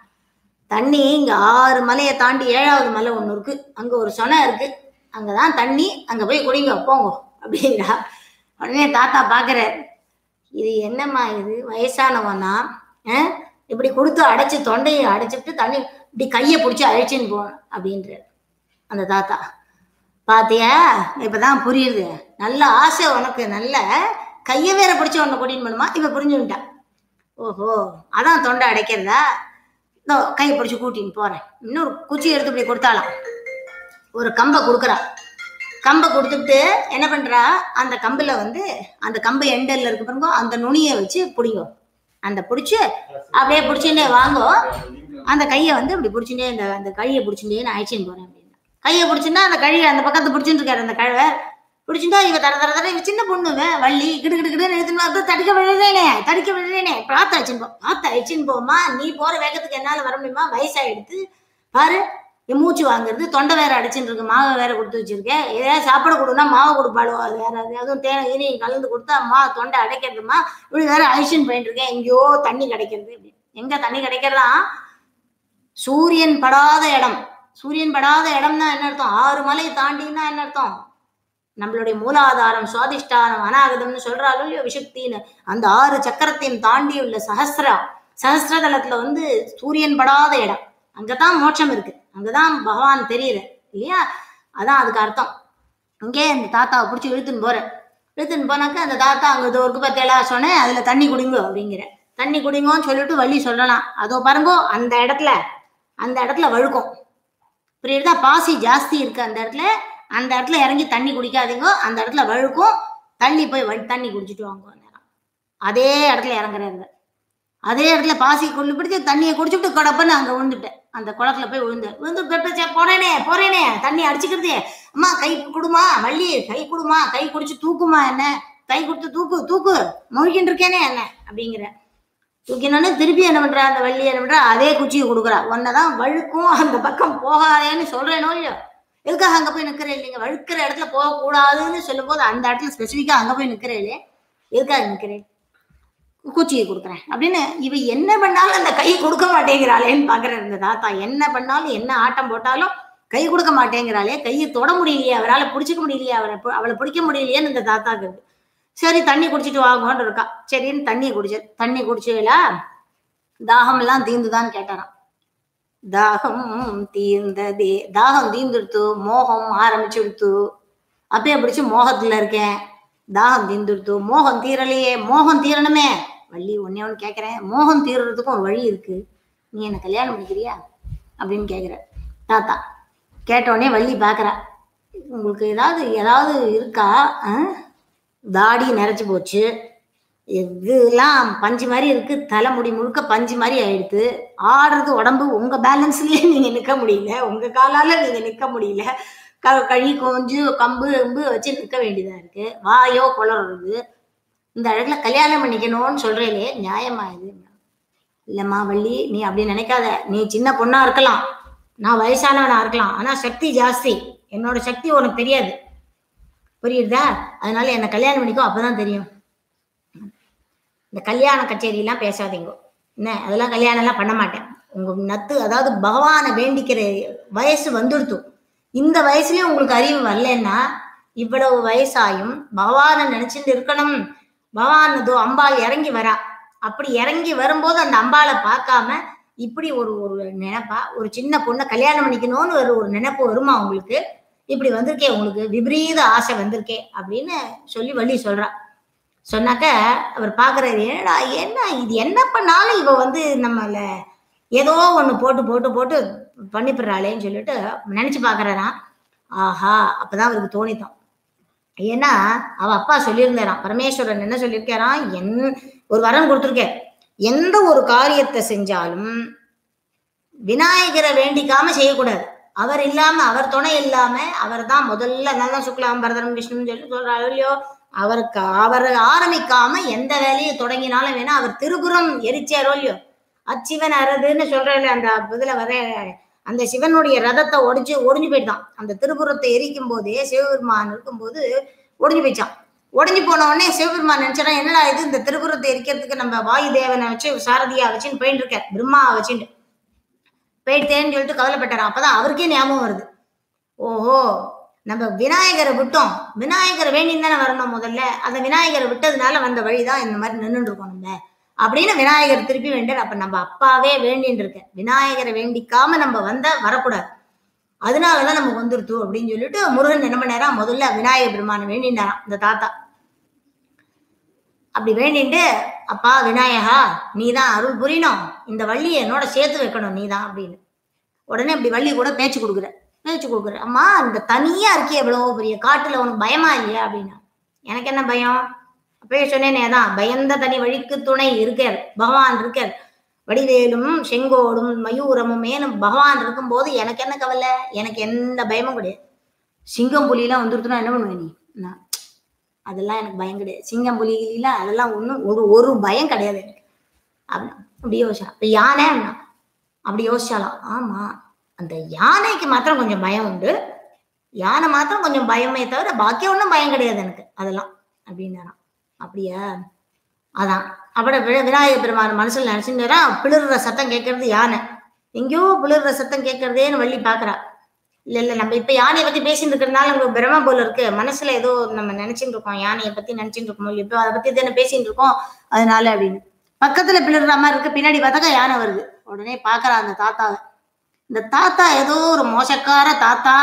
தண்ணி இங்க ஆறு மலையை தாண்டி ஏழாவது மலை ஒண்ணு இருக்கு அங்க ஒரு சொனை இருக்கு அங்கதான் தண்ணி அங்க போய் குடிங்க போங்க அப்படின்னா உடனே தாத்தா பாக்குறாரு இது என்னம்மா இது வயசானவனா அஹ், இப்படி கொடுத்து அடைச்சு தொண்டையை அடைச்சிட்டு தண்ணி இப்படி கையை பிடிச்சி அழைச்சின்னு போகணும் அப்படின்றார் அந்த தாத்தா பாத்தியா இப்பதான் புரியுது நல்ல ஆசை உனக்கு நல்ல கையை வேற பிடிச்சி உன்னை கூட்டின்னு போகணுமா இப்ப புரிஞ்சுக்கிட்டான் ஓஹோ அதான் தொண்டை அடைக்கிறதா இதோ கையை பிடிச்சி கூட்டின்னு போறேன் இன்னொரு குச்சி எடுத்து இப்படி கொடுத்தாலாம் ஒரு கம்பை கொடுக்குறா கம்பை கொடுத்துட்டு என்ன பண்றா அந்த கம்புல வந்து அந்த கம்பு எண்டல்ல இருக்கு பாருங்க அந்த நுனியை வச்சு பிடிங்கோ அந்த பிடிச்சி அப்படியே பிடிச்சுட்டே வாங்கோ அந்த கையை வந்து இப்படி பிடிச்சுட்டே இந்த அந்த கையை பிடிச்சுட்டே நான் அழைச்சின்னு போறேன் அப்படின்னு கையை பிடிச்சுன்னா அந்த கழியை அந்த பக்கத்து பிடிச்சிட்டு இருக்காரு அந்த கழுவை பிடிச்சிட்டா இவ தர தர தர இவ சின்ன பொண்ணுங்க வள்ளி கிடு கிடு கிடுன்னு எடுத்துன்னு வந்து தடிக்க விழுறேனே தடிக்க விழுறேனே பார்த்து அழிச்சுன்னு போ பார்த்து அழிச்சுன்னு போமா நீ போற வேகத்துக்கு என்னால வர முடியுமா வயசாயிடுத்து பாரு என் மூச்சு வாங்குறது தொண்டை வேற அடிச்சுட்டு இருக்கு மாவை வேற கொடுத்து வச்சிருக்கேன் ஏதாவது சாப்பாடு கொடுனா மாவை கொடுப்பாளோ அது வேற அது அதுவும் தேனை இனி கலந்து கொடுத்தா மா தொண்டை அடைக்கிறதுமா இப்படி வேற அழிச்சுன்னு போயிட்டு இருக்கேன் எங்கேயோ தண்ணி கிடைக்கிறது அப்படி எங்க தண்ணி கிடைக்கிறதா சூரியன் படாத இடம் சூரியன் படாத இடம்னா என்ன அர்த்தம் ஆறு மலை தாண்டின்னா என்ன அர்த்தம் நம்மளுடைய மூலாதாரம் சுவாதிஷ்டானம் அநாகதம்னு சொல்றாலும் இல்லையோ விஷக்தின்னு அந்த ஆறு சக்கரத்தையும் தாண்டி உள்ள சஹஸ்ரா சஹஸ்ரதலத்துல வந்து சூரியன் படாத இடம் அங்கதான் மோட்சம் இருக்கு அங்கதான் பகவான் தெரியுது இல்லையா அதான் அதுக்கு அர்த்தம் இங்கே இந்த தாத்தாவை பிடிச்சி இழுத்துன்னு போறேன் இழுத்துன்னு போனாக்க அந்த தாத்தா அங்க இதோ இருக்கு பார்த்தேலா சொன்னேன் அதுல தண்ணி குடிங்க அப்படிங்கிற தண்ணி குடிங்கோன்னு சொல்லிட்டு வள்ளி சொல்லலாம் அதோ பாருங்கோ அந்த இடத்துல அந்த இடத்துல வழுக்கும் புரியுதா பாசி ஜாஸ்தி இருக்கு அந்த இடத்துல அந்த இடத்துல இறங்கி தண்ணி குடிக்காதீங்க அந்த இடத்துல வழுக்கும் தள்ளி போய் வழி தண்ணி குடிச்சிட்டு வாங்க நேரம் அதே இடத்துல இறங்குறாங்க அதே இடத்துல பாசி கொண்டு பிடிச்சி தண்ணியை குடிச்சுட்டு கடப்பன்னு அங்க விழுந்துட்டேன் அந்த குளத்துல போய் விழுந்தேன் விழுந்து பெட்டச்சே போறேனே போறேனே தண்ணி அடிச்சுக்கிறதே அம்மா கை கொடுமா வள்ளி கை கொடுமா கை குடிச்சு தூக்குமா என்ன கை கொடுத்து தூக்கு தூக்கு முழுகின்னு இருக்கேனே என்ன அப்படிங்கிற தூக்கினோன்னு திருப்பி என்ன பண்றா அந்த வள்ளி என்ன பண்றா அதே குச்சியை கொடுக்குறா உன்னதான் வழுக்கும் அந்த பக்கம் போகாதேன்னு சொல்றேனோ இல்லையோ எதுக்காக அங்க போய் நிக்கிறேன் இல்லைங்க வழுக்கிற இடத்துல போகக்கூடாதுன்னு சொல்லும்போது அந்த இடத்துல ஸ்பெசிஃபிக்கா அங்க போய் நிக்கிறேன் எதுக்காக நிக்கிறேன் குச்சியை கொடுக்குறேன் அப்படின்னு இவ என்ன பண்ணாலும் அந்த கை கொடுக்க மாட்டேங்கிறாளேன்னு பாக்குறேன் இந்த தாத்தா என்ன பண்ணாலும் என்ன ஆட்டம் போட்டாலும் கை கொடுக்க மாட்டேங்கிறாளே கையை தொட முடியலையே அவரால் பிடிச்சிக்க முடியலையே அவரை பு- அவளை பிடிக்க முடியலையேன்னு இந்த தாத்தாக்கு இருக்கு சரி தண்ணி குடிச்சிட்டு வாங்கன்னு இருக்கா சரின்னு தண்ணி குடிச்சு தண்ணி குடிச்சுல தாகம் எல்லாம் தீந்துதான்னு கேட்டாராம் தாகம் தீர்ந்ததே தாகம் தீந்துடுத்து மோகம் ஆரம்பிச்சுடுத்து அப்படியே பிடிச்சு மோகத்துல இருக்கேன் தாகம் தீந்துடுத்து மோகம் தீரலையே மோகம் தீரணுமே வள்ளி ஒன்னே ஒன்று கேட்குறேன் மோகம் தீர்றதுக்கும் ஒரு வழி இருக்கு நீ என்ன கல்யாணம் பண்ணிக்கிறியா அப்படின்னு கேட்குற தாத்தா கேட்ட உடனே வள்ளி பார்க்குறா உங்களுக்கு ஏதாவது ஏதாவது இருக்கா ஆ? தாடி நிறைச்சு போச்சு இதெல்லாம் பஞ்சு மாதிரி இருக்கு தலைமுடி முழுக்க பஞ்சு மாதிரி ஆயிடுது ஆடுறது உடம்பு உங்க பேலன்ஸ்லயே நீங்க நிக்க முடியல உங்க காலால நீங்க நிக்க முடியல க கழி கொஞ்சு கம்பு கம்பு வச்சு நிக்க வேண்டியதா இருக்கு வாயோ குளறுறது இந்த இடத்துல கல்யாணம் பண்ணிக்கணும்னு சொல்றேலே நியாயமா இது இல்லம்மா வள்ளி நீ அப்படி நினைக்காத நீ சின்ன பொண்ணா இருக்கலாம் நான் வயசானவனா இருக்கலாம் ஆனா சக்தி ஜாஸ்தி என்னோட சக்தி உனக்கு தெரியாது புரியுதா அதனால என்ன கல்யாணம் பண்ணிக்கோ அப்பதான் தெரியும் இந்த கல்யாண கச்சேரியெல்லாம் பேசாதீங்க என்ன அதெல்லாம் கல்யாணம் எல்லாம் பண்ண மாட்டேன் உங்க நத்து அதாவது பகவானை வேண்டிக்கிற வயசு வந்துடுத்து இந்த வயசுலயும் உங்களுக்கு அறிவு வரலன்னா இவ்வளவு வயசாயும் பகவானை நினைச்சிட்டு இருக்கணும் பகவான் இதோ அம்பாள் இறங்கி வரா அப்படி இறங்கி வரும்போது அந்த அம்பாளை பார்க்காம இப்படி ஒரு ஒரு நினைப்பா ஒரு சின்ன பொண்ணை கல்யாணம் பண்ணிக்கணும்னு ஒரு ஒரு நினைப்பு வருமா உங்களுக்கு இப்படி வந்திருக்கே உங்களுக்கு விபரீத ஆசை வந்திருக்கே அப்படின்னு சொல்லி வள்ளி சொல்றா சொன்னாக்க அவர் பார்க்குறாரு என்னடா என்ன இது என்ன பண்ணாலும் இவ வந்து நம்மள ஏதோ ஒன்று போட்டு போட்டு போட்டு பண்ணிப்படுறாளேன்னு சொல்லிட்டு நினச்சி பார்க்குறாராம் ஆஹா அப்பதான் அவருக்கு தோணித்தான் ஏன்னா அவ அப்பா சொல்லியிருந்தாராம் பரமேஸ்வரன் என்ன சொல்லியிருக்காராம் என் ஒரு வரம் கொடுத்துருக்கார் எந்த ஒரு காரியத்தை செஞ்சாலும் விநாயகரை வேண்டிக்காம செய்யக்கூடாது அவர் இல்லாம அவர் துணை இல்லாம அவர் தான் முதல்ல நல்லா சுக்லாம் பரதரம் விஷ்ணுன்னு சொல்லி சொல்றாரு இல்லையோ அவருக்கு அவர் ஆரம்பிக்காம எந்த வேலையை தொடங்கினாலும் வேணா அவர் திருபுறம் எரிச்சாரோ இல்லையோ அச்சிவன் அரதுன்னு சொல்றாரு அந்த இதுல வர அந்த சிவனுடைய ரதத்தை ஒடிச்சு ஒடிஞ்சு போயிட்டான் அந்த திருபுறத்தை எரிக்கும் போதே சிவபெருமான் இருக்கும்போது ஒடிஞ்சு போயிட்டான் ஒடிஞ்சு போன உடனே சிவபெருமான் நினைச்சா என்னடா இது இந்த திருபுறத்தை எரிக்கிறதுக்கு நம்ம வாயு தேவனை வச்சு சாரதியா வச்சுன்னு போயிட்டு இருக்கார் பிரம்மாவை வச்சுட்டு போயிட்டேன்னு சொல்லிட்டு கவலைப்பட்டாராம் அப்பதான் அவருக்கே ஞாபகம் வருது ஓஹோ நம்ம விநாயகரை விட்டோம் விநாயகரை வேண்டின்னு தானே வரணும் முதல்ல அந்த விநாயகரை விட்டதுனால வந்த வழிதான் இந்த மாதிரி நின்றுட்டு இருக்கோம் நம்ம அப்படின்னு விநாயகர் திருப்பி வேண்டார் அப்ப நம்ம அப்பாவே வேண்டின்னு இருக்க விநாயகரை வேண்டிக்காம நம்ம வந்தா வரக்கூடாது அதனாலதான் நமக்கு வந்துருத்து அப்படின்னு சொல்லிட்டு முருகன் என்ன பண்ணாரா முதல்ல விநாயகர் பெருமானை வேண்டினாராம் இந்த தாத்தா அப்படி வேண்டிட்டு அப்பா விநாயகா நீ தான் அருள் புரியணும் இந்த வள்ளியை என்னோட சேர்த்து வைக்கணும் நீ தான் அப்படின்னு உடனே இப்படி வள்ளி கூட பேச்சு கொடுக்குற பேச்சு கொடுக்குற அம்மா இந்த தனியா இருக்கிய எவ்வளவு பெரிய காட்டுல உனக்கு பயமா இல்லையா அப்படின்னா எனக்கு என்ன பயம் அப்பயே சொன்னேனே தான் பயந்த தனி வழிக்கு துணை இருக்கார் பகவான் இருக்கார் வடிவேலும் செங்கோடும் மயூரமும் மேலும் பகவான் இருக்கும்போது எனக்கு என்ன கவலை எனக்கு எந்த பயமும் கிடையாது சிங்கம் புலியெல்லாம் வந்துருத்துனா என்ன பண்ணுவேன் நீ நான் அதெல்லாம் எனக்கு பயம் கிடையாது சிங்கம் புலிலாம் அதெல்லாம் ஒன்றும் ஒரு ஒரு பயம் கிடையாது எனக்கு அப்படி அப்படி யோசிச்சா இப்போ யானை அப்படின்னா, அப்படி யோசிச்சாலாம் ஆமா அந்த யானைக்கு மாத்திரம் கொஞ்சம் பயம் உண்டு யானை மாத்திரம் கொஞ்சம் பயமே தவிர பாக்கி ஒன்றும் பயம் கிடையாது எனக்கு அதெல்லாம் அப்படின்னாராம் அப்படியா அதான் அப்பட வி- விநாயகர் பெருமான் மனசுல நினைச்சுட்டு பிளிர்ற சத்தம் கேட்கறது யானை எங்கேயோ பிளிர்ற சத்தம் கேட்கறதேன்னு வள்ளி பாக்குறா இல்ல இல்ல நம்ம இப்ப யானையை பத்தி பேசிட்டு இருக்கிறதுனால உங்க பிரம போல இருக்கு மனசுல ஏதோ நம்ம நினைச்சிட்டு இருக்கோம் யானையை பத்தி நினைச்சிட்டு இருக்கோம் இப்போ அதை பத்தி தானே பேசிட்டு இருக்கோம் அதனால அப்படின்னு பக்கத்துல பிளிர்ற மாதிரி இருக்கு பின்னாடி பார்த்தாக்கா யானை வருது உடனே பாக்குறா அந்த தாத்தாவை இந்த தாத்தா ஏதோ ஒரு மோசக்கார தாத்தா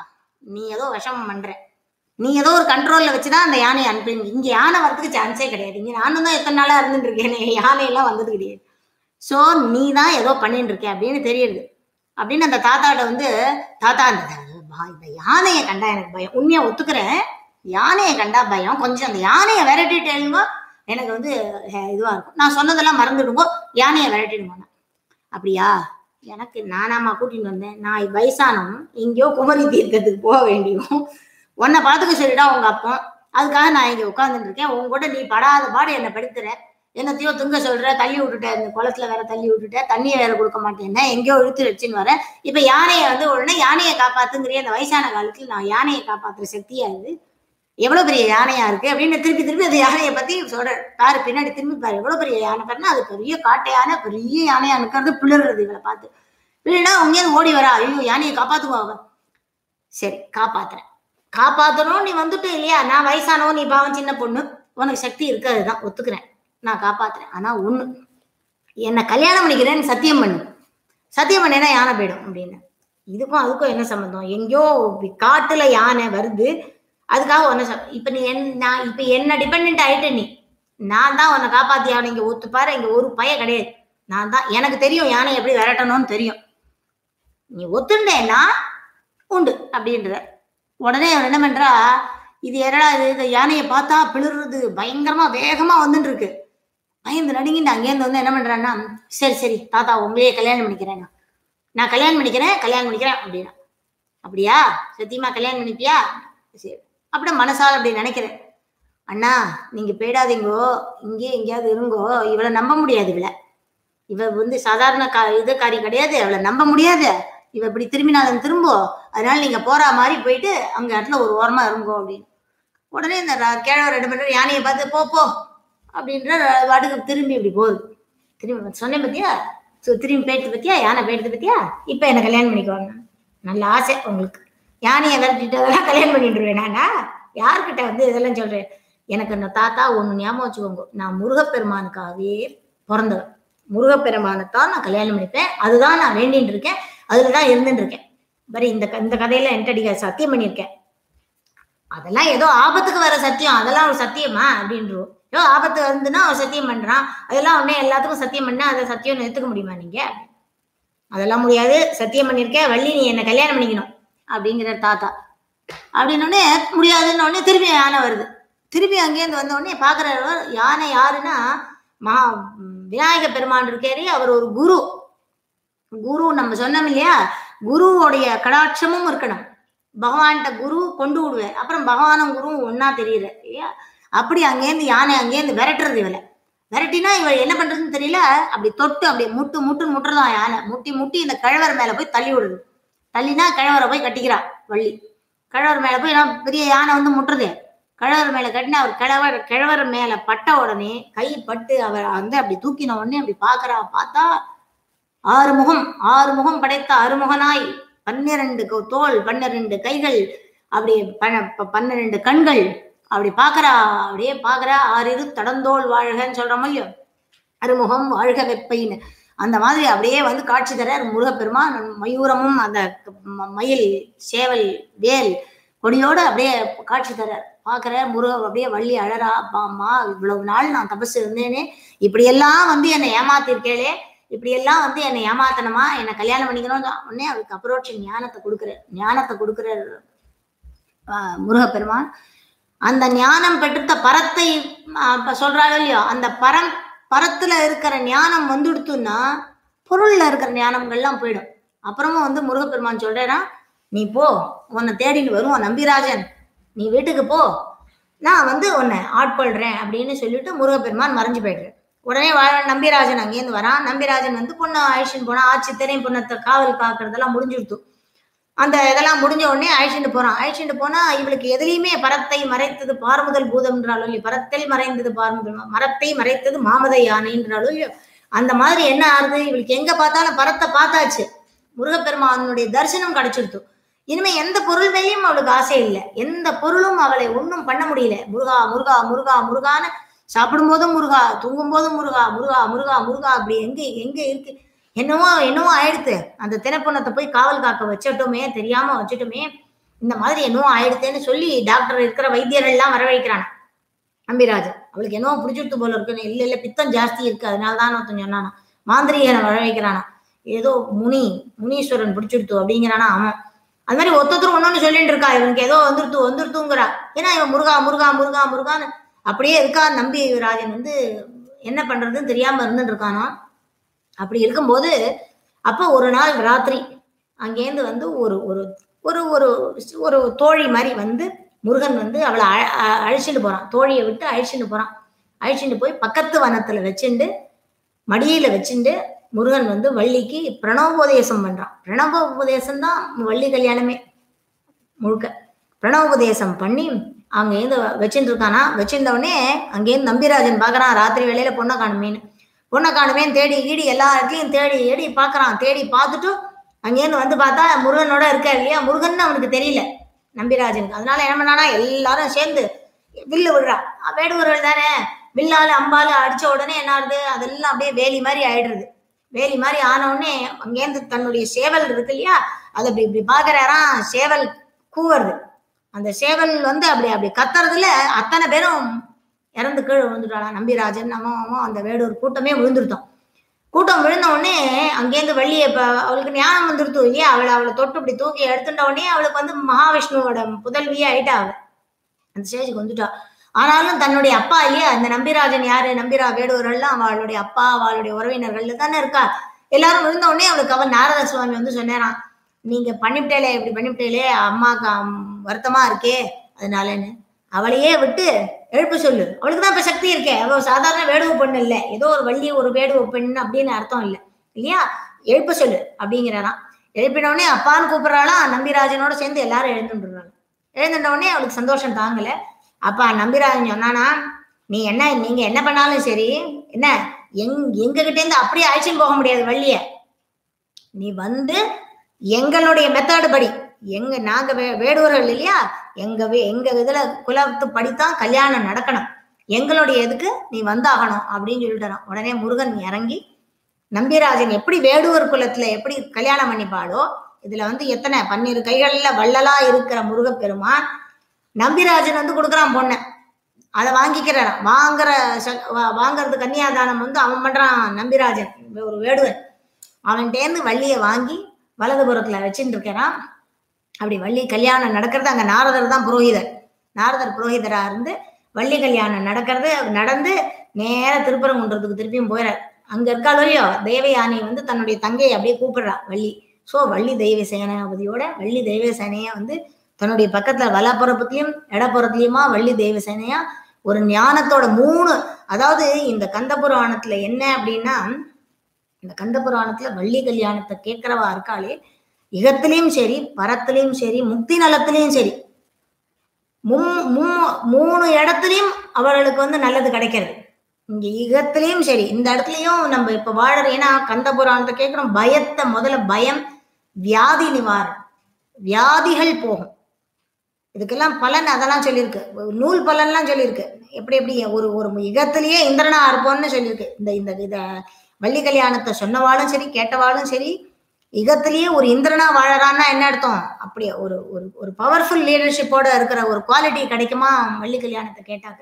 நீ ஏதோ விஷமம் பண்ற நீ ஏதோ ஒரு கண்ட்ரோல்ல வச்சுதான் அந்த யானையை அனுப்புறீங்க இங்க யானை வரதுக்கு சான்ஸே கிடையாது இங்க நானும் தான் எத்தனை நாளா இருந்துட்டு இருக்கேனே யானையெல்லாம் வந்தது கிடையாது சோ நீ தான் ஏதோ பண்ணிட்டு இருக்க அப்படின்னு தெரியுது அப்படின்னு அந்த தாத்தாட்ட வந்து தாத்தா அந்த பா- இந்த யானையை கண்டா எனக்கு பயம் உண்மையா ஒத்துக்கிறேன் யானையை கண்டா பயம் கொஞ்சம் அந்த யானையை விரட்டிட்டேங்க எனக்கு வந்து அஹ், இதுவா இருக்கும் நான் சொன்னதெல்லாம் மறந்துடுங்க யானையை விரட்டிடுங்க அப்படியா எனக்கு நானாமா கூட்டிட்டு வந்தேன் நான் வயசானவன் எங்கேயோ குமரி தீர்க்கத்துக்கு போக வேண்டியும் உன்னை பார்த்துக்க சொல்லிட்டா உங்க அப்பா அதுக்காக நான் இங்க உட்கார்ந்துட்டு இருக்கேன் உன் கூட நீ படாத பாடு என்னை படுத்துற என்னத்தையோ துங்க சொல்ற தள்ளி விட்டுட்ட இந்த குளத்துல வேற தள்ளி விட்டுட்ட தண்ணியை வேற கொடுக்க மாட்டேன்னா எங்கேயோ இழுத்து வச்சுன்னு வரேன் இப்ப யானையை வந்து உடனே யானையை காப்பாத்துங்கிறிய அந்த வயசான காலத்துல நான் யானையை காப்பாத்துற சக்தியா இது எவ்வளவு பெரிய யானையா இருக்கு அப்படின்னு திருப்பி திருப்பி அந்த யானையை பத்தி சொல்ற பாரு பின்னாடி திரும்பி பாரு எவ்வளவு பெரிய யானை பாருன்னா அது பெரிய காட்டு யானை பெரிய யானையா இருக்கிறது பிளறது இவளை பார்த்து பிள்ளைனா உங்க ஓடி வரா ஐயோ யானையை காப்பாத்துவா அவ சரி காப்பாத்துறேன் காப்பாத்தணும் நீ வந்துட்டு இல்லையா நான் வயசானவன் நீ பாவம் சின்ன பொண்ணு உனக்கு சக்தி இருக்கு அதுதான் ஒத்துக்கிறேன் நான் காப்பாத்துறேன் ஆனா ஒண்ணு என்னை கல்யாணம் பண்ணிக்கிறேன்னு சத்தியம் பண்ணு சத்தியம் பண்ணேன்னா யானை போயிடும் அப்படின்னு இதுக்கும் அதுக்கும் என்ன சம்மந்தம் எங்கேயோ இப்படி காட்டுல யானை வருது அதுக்காக உன்னை ச- இப்ப நீ என் நான் இப்ப என்ன டிபெண்ட் ஆயிட்ட நீ நான் தான் உன்னை காப்பாத்தி அவனை இங்க ஒத்துப்பாரு இங்க ஒரு பய கிடையாது நான் தான் எனக்கு தெரியும் யானை எப்படி விரட்டணும்னு தெரியும் நீ ஒத்துண்டேன்னா உண்டு அப்படின்ற உடனே அவன் என்ன பண்றா இது என்னடா இது இந்த யானையை பார்த்தா பிளிர்றது பயங்கரமா வேகமா வந்துட்டு இருக்கு பயந்து நடுங்கிட்டு அங்கேருந்து வந்து என்ன பண்றான்னா சரி சரி தாத்தா உங்களையே கல்யாணம் பண்ணிக்கிறேன் நான். நான் கல்யாணம் பண்ணிக்கிறேன் கல்யாணம் பண்ணிக்கிறேன் அப்படின்னா அப்படியா சத்தியமா கல்யாணம் பண்ணிப்பியா சரி அப்படியே மனசால அப்படி நினைக்கிறேன் அண்ணா நீங்க போயிடாதீங்கோ இங்கே எங்கேயாவது இருங்கோ இவளை நம்ப முடியாது இவளை இவ வந்து சாதாரண கா இது காரி கிடையாது அவளை நம்ப முடியாது இவ இப்படி திரும்பினாலும் திரும்போ அதனால நீங்க போற மாதிரி போயிட்டு அங்க இடத்துல ஒரு ஓரமா இருங்கோ அப்படின்னு உடனே இந்த ர- கிழவர் ரெண்டு பேரும் யானையை பார்த்து போ போ அப்படின்ற வாட்டுக்கு திரும்பி இப்படி போகுது திரும்பி சொன்னேன் பத்தியா ஸோ திரும்பி போயிட்டு பத்தியா யானை போயிட்டு பத்தியா இப்ப என்ன கல்யாணம் பண்ணிக்குவாங்க நல்ல ஆசை உங்களுக்கு யானையை விரட்டிட்டதெல்லாம் கல்யாணம் பண்ணிட்டுருவேன் நானா யார்கிட்ட வந்து இதெல்லாம் சொல்றேன் எனக்கு அந்த தாத்தா ஒண்ணு ஞாபகம் வச்சுக்கோங்க நான் முருகப்பெருமானுக்காகவே பிறந்தவன் முருகப்பெருமானைத்தான் நான் கல்யாணம் பண்ணிப்பேன் அதுதான் நான் வேண்டின்னு இருக்கேன் அதுல தான் இருந்துட்டு இருக்கேன் பரி இந்த க- இந்த கதையில என்கிட்ட அடிக்க சத்தியம் பண்ணியிருக்கேன் அதெல்லாம் ஏதோ ஆபத்துக்கு வர சத்தியம் அதெல்லாம் ஒரு சத்தியமா அப்படின்றோம் ஏதோ ஆபத்து வந்துன்னா அவர் சத்தியம் பண்றான் அதெல்லாம் உடனே எல்லாத்துக்கும் சத்தியம் பண்ணா அதை சத்தியம் எடுத்துக்க முடியுமா நீங்க அதெல்லாம் முடியாது சத்தியம் பண்ணியிருக்கேன் வள்ளி நீ என்ன கல்யாணம் பண்ணிக்கணும் அப்படிங்கிற தாத்தா அப்படின்னோடனே முடியாதுன்னு உடனே திருப்பி யானை வருது திருப்பி அங்கேருந்து வந்த உடனே பாக்குறவர் யானை யாருன்னா மா விநாயக பெருமான் இருக்காரு அவர் ஒரு குரு குரு நம்ம சொன்னோம் இல்லையா குருவோடைய கடாட்சமும் இருக்கணும் பகவான்கிட்ட குரு கொண்டு விடுவார் அப்புறம் பகவானும் குருவும் ஒன்னா தெரியல இல்லையா அப்படி அங்கேருந்து யானை அங்கேருந்து விரட்டுறது இவளை விரட்டினா இவள் என்ன பண்றதுன்னு தெரியல அப்படி தொட்டு அப்படியே முட்டு முட்டுன்னு முட்டுறதான் யானை முட்டி முட்டி இந்த கிழவர் மேல போய் தள்ளி விடுது தள்ளினா கிழவரை போய் கட்டிக்கிறா வள்ளி கிழவர் மேல போய் நான் பெரிய யானை வந்து முட்டுறது கிழவர் மேல கட்டினா அவர் கிழவர் கிழவர் மேல பட்ட உடனே கை பட்டு அவர் வந்து அப்படி தூக்கின உடனே அப்படி பாக்குறா பார்த்தா ஆறு முகம் ஆறு முகம் படைத்த அறுமுகனாய் பன்னிரண்டு கோ- தோள் பன்னிரண்டு கைகள் அப்படி பன்ன- ப- பன்னிரண்டு கண்கள் அப்படி பாக்குறா அப்படியே பாக்குறா ஆறிரு தடந்தோள் வாழ்கன்னு சொல்றோமோ இல்லையோ அருமுகம் வாழ்க வெப்பைன்னு அந்த மாதிரி அப்படியே வந்து காட்சி தர முருகப்பெருமான் மயூரமும் அந்த ம- மயில் சேவல் வேல் கொடியோட அப்படியே காட்சி தர பாக்குற முருக அப்படியே வள்ளி அழறா அம்மா இவ்வளவு நாள் நான் தபசு இருந்தேனே இப்படியெல்லாம் வந்து என்னை ஏமாத்திருக்கேளே இப்படியெல்லாம் வந்து என்னை ஏமாத்தணுமா என்னை கல்யாணம் பண்ணிக்கணும் உடனே அவருக்கு அப்ரோட்ச ஞானத்தை கொடுக்குற ஞானத்தை கொடுக்குற ஆஹ், முருகப்பெருமான் அந்த ஞானம் பெற்ற பரத்தை ஆஹ், இப்ப சொல்றாங்க இல்லையோ அந்த பரம் பரத்துல இருக்கிற ஞானம் வந்துடுத்துன்னா பொருள்ல இருக்கிற ஞானங்கள்லாம் போயிடும் அப்புறமும் வந்து முருகப்பெருமான் சொல்றேன்னா நீ போ உன்னை தேடின்னு வரும் நம்பிராஜன் நீ வீட்டுக்கு போ நான் வந்து உன்னை ஆட்கொள்றேன் அப்படின்னு சொல்லிட்டு முருகப்பெருமான் மறைஞ்சு போயிடுறேன் உடனே வா- நம்பிராஜன் அங்கேருந்து வரான் நம்பிராஜன் வந்து பொண்ணு அழிச்சுன்னு போனா ஆட்சி திரையும் பொண்ணத்தை காவல் காக்குறதெல்லாம் முடிஞ்சுடுத்து அந்த இதெல்லாம் முடிஞ்ச உடனே அழிச்சுட்டு போறான் அழிச்சுட்டு போனா இவளுக்கு எதுலையுமே பரத்தை மறைத்தது பார்முதல் பூதம்ன்றாலும் இல்லையோ பரத்தில் மறைந்தது பார்முதல் மரத்தை மறைத்தது மாமத யானைன்றாலும் இல்லையோ அந்த மாதிரி என்ன ஆறுது இவளுக்கு எங்க பார்த்தாலும் பரத்தை பார்த்தாச்சு முருகப்பெருமானுடைய தரிசனம் கிடைச்சிடுத்து இனிமே எந்த பொருள் மேலேயும் அவளுக்கு ஆசை இல்லை எந்த பொருளும் அவளை ஒன்றும் பண்ண முடியல முருகா முருகா முருகா முருகான்னு சாப்பிடும் போதும் முருகா தூங்கும் போதும் முருகா முருகா முருகா முருகா அப்படி எங்க எங்க இருக்கு என்னவோ என்னவோ ஆயிடுத்து அந்த தினப்பொண்ணத்தை போய் காவல் காக்க வச்சுட்டோமே தெரியாம வச்சுட்டோமே இந்த மாதிரி என்னவோ ஆயிடுத்தேன்னு சொல்லி டாக்டர் இருக்கிற வைத்தியர்கள் எல்லாம் வரவழைக்கிறான் அம்பிராஜன் அவளுக்கு என்னவோ பிடிச்சிருத்து போல இருக்குன்னு இல்ல இல்ல பித்தம் ஜாஸ்தி இருக்கு அதனால தான் ஒருத்தன் சொன்னானா மாந்திரிகனை வரவழைக்கிறானா ஏதோ முனி முனீஸ்வரன் பிடிச்சிருத்து அப்படிங்கிறானா அவன் அது மாதிரி ஒருத்தர் ஒன்னொன்னு சொல்லிட்டு இருக்கா இவனுக்கு ஏதோ வந்துருத்து வந்துருத்துங்கிறா ஏன்னா இவன் முருகா முருகா முருகா முருகான்னு அப்படியே இருக்கா நம்பி ராஜன் வந்து என்ன பண்றதுன்னு தெரியாம இருந்துட்டு இருக்கானா அப்படி இருக்கும்போது அப்போ ஒரு நாள் ராத்திரி அங்கேருந்து வந்து ஒரு ஒரு ஒரு ஒரு ஒரு தோழி மாதிரி வந்து முருகன் வந்து அவளை அழ- அ- அழைச்சிட்டு போறான் தோழியை விட்டு அழைச்சிட்டு போறான் அழைச்சிட்டு போய் பக்கத்து வனத்துல வச்சுண்டு மடியில வச்சுண்டு முருகன் வந்து வள்ளிக்கு பிரணவோபதேசம் பண்றான் பிரணவோபதேசம் தான் வள்ளி கல்யாணமே முழுக்க பிரணவோபதேசம் பண்ணி அங்கேருந்து வச்சுட்டு இருக்கானா வச்சிருந்த உடனே அங்கேருந்து நம்பிராஜன் பார்க்கறான் ராத்திரி வேலையில பொண்ணை காணுமேன்னு பொண்ணை காணுமேன்னு தேடி கீடி எல்லா இடத்துலையும் தேடி தேடி பார்க்கறான் தேடி பார்த்துட்டு அங்கேருந்து வந்து பார்த்தா முருகனோட இருக்க இல்லையா முருகன் அவனுக்கு தெரியல நம்பிராஜனுக்கு அதனால என்ன பண்ணானா எல்லாரும் சேர்ந்து வில்லு விடுறா அஹ் வேடுவர்கள் தானே வில்லால அம்பால அடிச்ச உடனே என்ன ஆகுது அதெல்லாம் அப்படியே வேலி மாதிரி ஆயிடுறது வேலி மாதிரி ஆன உடனே அங்கேருந்து தன்னுடைய சேவல் இருக்கு இல்லையா அதை இப்படி இப்படி பாக்குறாராம் சேவல் கூவுறது அந்த சேவல் வந்து அப்படி அப்படி கத்துறதுல அத்தனை பேரும் இறந்து கீழே விழுந்துட்டாளாம் நம்பிராஜன் நம்ம அவன் அந்த வேடூர் கூட்டமே விழுந்துருத்தோம் கூட்டம் விழுந்த உடனே அங்கேருந்து வள்ளியை இப்ப அவளுக்கு ஞானம் வந்துருத்து இல்லையா அவளை அவளை தொட்டு இப்படி தூக்கி எடுத்துட்ட உடனே அவளுக்கு வந்து மகாவிஷ்ணுவோட புதல்வியே ஆயிட்டா அவ அந்த ஸ்டேஜுக்கு வந்துட்டா ஆனாலும் தன்னுடைய அப்பா இல்லையா அந்த நம்பிராஜன் யாரு நம்பிரா வேடுவர்கள்லாம் அவளுடைய அப்பா அவளுடைய உறவினர்கள் தானே இருக்கா எல்லாரும் விழுந்த உடனே அவளுக்கு அவன் நாரத சுவாமி வந்து சொன்னாராம் நீங்க பண்ணிவிட்டேலே இப்படி பண்ணிவிட்டேலே அம்மாக்கு அம், வருத்தமா இருக்கே அதனாலன்னு அவளையே விட்டு எழுப்ப சொல்லு அவளுக்கு தான் இப்ப சக்தி இருக்கே அவ சாதாரண வேடுவ பெண் இல்ல ஏதோ ஒரு வள்ளி ஒரு வேடுவ பெண் அப்படின்னு அர்த்தம் இல்ல இல்லையா எழுப்ப சொல்லு அப்படிங்கிறாராம் எழுப்பின உடனே அப்பான்னு கூப்பிடுறாளாம் நம்பிராஜனோட சேர்ந்து எல்லாரும் எழுந்துடுறாங்க எழுந்துட்ட உடனே அவளுக்கு சந்தோஷம் தாங்கல அப்பா நம்பிராஜன் சொன்னானா நீ என்ன நீங்க என்ன பண்ணாலும் சரி என்ன எங் எங்க கிட்ட இருந்து அப்படியே அழைச்சின்னு போக முடியாது வள்ளிய நீ வந்து எங்களுடைய மெத்தடு படி எங்க நாங்க வே- வேடுவர்கள் இல்லையா எங்க வே- எங்க இதுல குலத்து படித்தான் கல்யாணம் நடக்கணும் எங்களுடைய இதுக்கு நீ வந்தாகணும் அப்படின்னு சொல்லிட்டாராம் உடனே முருகன் இறங்கி நம்பிராஜன் எப்படி வேடுவர் குலத்துல எப்படி கல்யாணம் பண்ணிப்பாளோ இதுல வந்து எத்தனை பன்னிரு கைகள்ல வள்ளலா இருக்கிற முருகப்பெருமான் நம்பிராஜன் வந்து கொடுக்குறான் பொண்ணை அதை வாங்கிக்கிறாராம் வாங்குற ச- வா- வாங்குறது கன்னியாதானம் வந்து அவன் பண்றான் நம்பிராஜன் ஒரு வேடுவன் அவன்கிட்டேருந்து வள்ளியை வாங்கி வலதுபுறத்துல வச்சுட்டு இருக்கிறான் அப்படி வள்ளி கல்யாணம் நடக்கிறது அங்க நாரதர் தான் புரோகிதர் நாரதர் புரோகிதரா இருந்து வள்ளி கல்யாணம் நடக்கிறது நடந்து நேர திருப்பரங்குன்றதுக்கு திருப்பியும் போயிறார் அங்க இருக்காள் இல்லையோ தேவயானி வந்து தன்னுடைய தங்கையை அப்படியே கூப்பிடுறா வள்ளி சோ வள்ளி தெய்வ சேனாபதியோட வள்ளி தெய்வ சேனையா வந்து தன்னுடைய பக்கத்துல வலப்புறத்துலயும் இடப்புறத்துலயுமா வள்ளி தெய்வ சேனையா ஒரு ஞானத்தோட மூணு அதாவது இந்த கந்த புராணத்துல என்ன அப்படின்னா இந்த கந்த புராணத்துல வள்ளி கல்யாணத்தை கேட்கிறவா இருக்காளே இகத்திலையும் சரி பரத்திலையும் சரி முக்தி நலத்திலையும் சரி மும் மூ- மூணு இடத்துலயும் அவர்களுக்கு வந்து நல்லது கிடைக்கிறது இங்க யுகத்திலையும் சரி இந்த இடத்துலயும் நம்ம இப்ப வாழற ஏன்னா கந்த புராணத்தை கேட்கிறோம் பயத்தை முதல்ல பயம் வியாதி நிவாரணம் வியாதிகள் போகும் இதுக்கெல்லாம் பலன் அதெல்லாம் சொல்லியிருக்கு ஒரு நூல் பலன்லாம் சொல்லியிருக்கு எப்படி எப்படி ஒரு ஒரு யுகத்திலேயே இந்திரனா இருப்போம்னு சொல்லியிருக்கு இந்த இந்த இத வள்ளி கல்யாணத்தை சொன்னவாளும் சரி கேட்டவாளும் சரி யுகத்திலேயே ஒரு இந்திரனா வாழறான்னா என்ன அர்த்தம் அப்படியே ஒரு ஒரு ஒரு பவர்ஃபுல் லீடர்ஷிப்போட இருக்கிற ஒரு குவாலிட்டி கிடைக்குமா வள்ளி கல்யாணத்தை கேட்டாக்க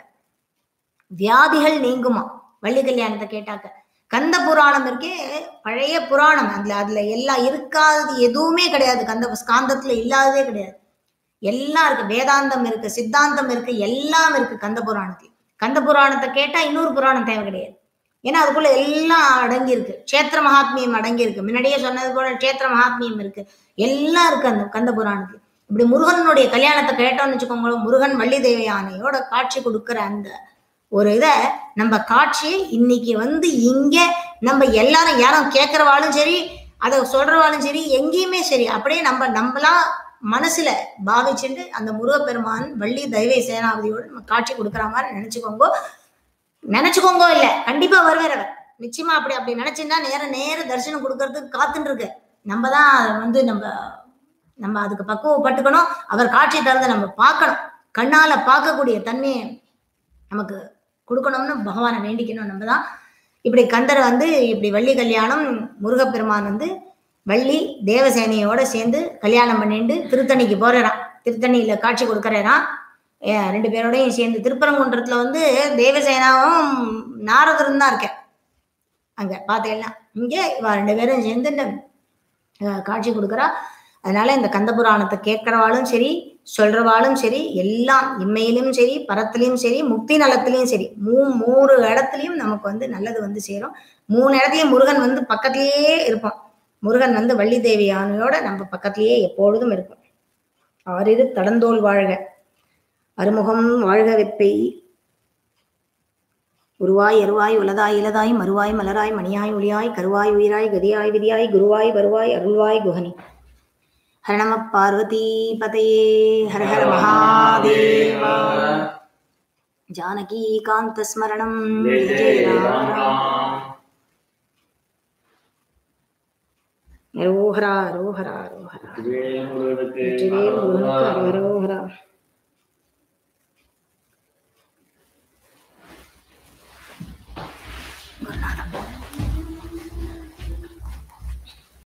வியாதிகள் நீங்குமா வள்ளி கல்யாணத்தை கேட்டாக்க கந்த புராணம் இருக்கே பழைய புராணம் அதுல அதுல எல்லாம் இருக்காதது எதுவுமே கிடையாது கந்த ஸ்காந்தத்துல இல்லாததே கிடையாது எல்லாம் இருக்கு வேதாந்தம் இருக்கு சித்தாந்தம் இருக்கு எல்லாம் இருக்கு கந்த புராணத்துல கந்த புராணத்தை கேட்டா இன்னொரு புராணம் தேவை கிடையாது ஏன்னா அதுக்குள்ள எல்லாம் அடங்கி இருக்கு கஷேத்திர மகாத்மியம் அடங்கி இருக்கு முன்னாடியே சொன்னது போல கஷேத்திர மகாத்மியம் இருக்கு எல்லாம் இருக்கு அந்த கந்த புராணத்துல இப்படி முருகனுடைய கல்யாணத்தை கேட்டோம்னு வச்சுக்கோங்க முருகன் வள்ளி தேவயானையோட காட்சி கொடுக்கிற அந்த ஒரு இத நம்ம காட்சியை இன்னைக்கு வந்து இங்க நம்ம எல்லாரும் யாரும் கேட்கறவாளும் சரி அதை சொல்றவாளும் சரி எங்கேயுமே சரி அப்படியே நம்ம நம்மளா மனசுல பாவிச்சுட்டு அந்த முருகப்பெருமான் வள்ளி தெய்வ சேனாபதியோட நம்ம காட்சி கொடுக்குற மாதிரி நினைச்சுக்கோங்க நினைச்சுக்கோங்க இல்ல கண்டிப்பா வருவார் அவர் நிச்சயமா அப்படி அப்படி நினைச்சுன்னா நேர நேர தரிசனம் கொடுக்கறதுக்கு காத்துட்டு இருக்கு நம்ம தான் அதை வந்து நம்ம நம்ம அதுக்கு பக்குவப்பட்டுக்கணும் அவர் காட்சி தரதை நம்ம பார்க்கணும் கண்ணால பார்க்கக்கூடிய தன்மையை நமக்கு கொடுக்கணும்னு பகவானை வேண்டிக்கணும் நம்ம தான் இப்படி கந்தர் வந்து இப்படி வள்ளி கல்யாணம் முருகப்பெருமான் வந்து வள்ளி தேவசேனையோட சேர்ந்து கல்யாணம் பண்ணிட்டு திருத்தணிக்கு போறாராம் திருத்தணியில காட்சி கொடுக்கறாராம் ஏ- ரெண்டு பேரோடையும் சேர்ந்து திருப்பரங்குன்றத்துல வந்து தேவசேனாவும் நாரதரும் தான் இருக்கேன் அங்க பார்த்தேன்னா இங்க இவ ரெண்டு பேரும் சேர்ந்து இந்த, அஹ், காட்சி கொடுக்குறா அதனால இந்த கந்த புராணத்தை கேட்கறவாளும் சரி சொல்றவாளும் சரி எல்லாம் இம்மையிலும் சரி பரத்திலையும் சரி முக்தி நலத்திலையும் சரி மூ மூணு இடத்துலையும் நமக்கு வந்து நல்லது வந்து சேரும் மூணு இடத்துலயும் முருகன் வந்து பக்கத்திலேயே இருப்பான் முருகன் வந்து வள்ளி தேவி யானையோட நம்ம பக்கத்திலேயே எப்பொழுதும் இருக்கும் ஆறிரு தடந்தோல் வாழ்க அருமுகம் வாழ்க வெப்பை உருவாய் எருவாய் உலதாய் இலதாய் மறுவாய் மலராய் மணியாய் ஒளியாய் கருவாய் உயிராய் கதியாய் விதியாய் குருவாய் வருவாய் அருள்வாய் குஹனி ஹர நம பார்வதி பதையே ஹர ஹர மகாதேவா ஜானகி காந்த ஸ்மரணம் जय ஜெய जय ஜெய राम ராம் ராம் राम ரோஹரா ரோஹரா ரோஹரா वेल मुरुगனுக்கு வெற்றிவேல் முருகனுக்கு அரோகரா. அரோகரா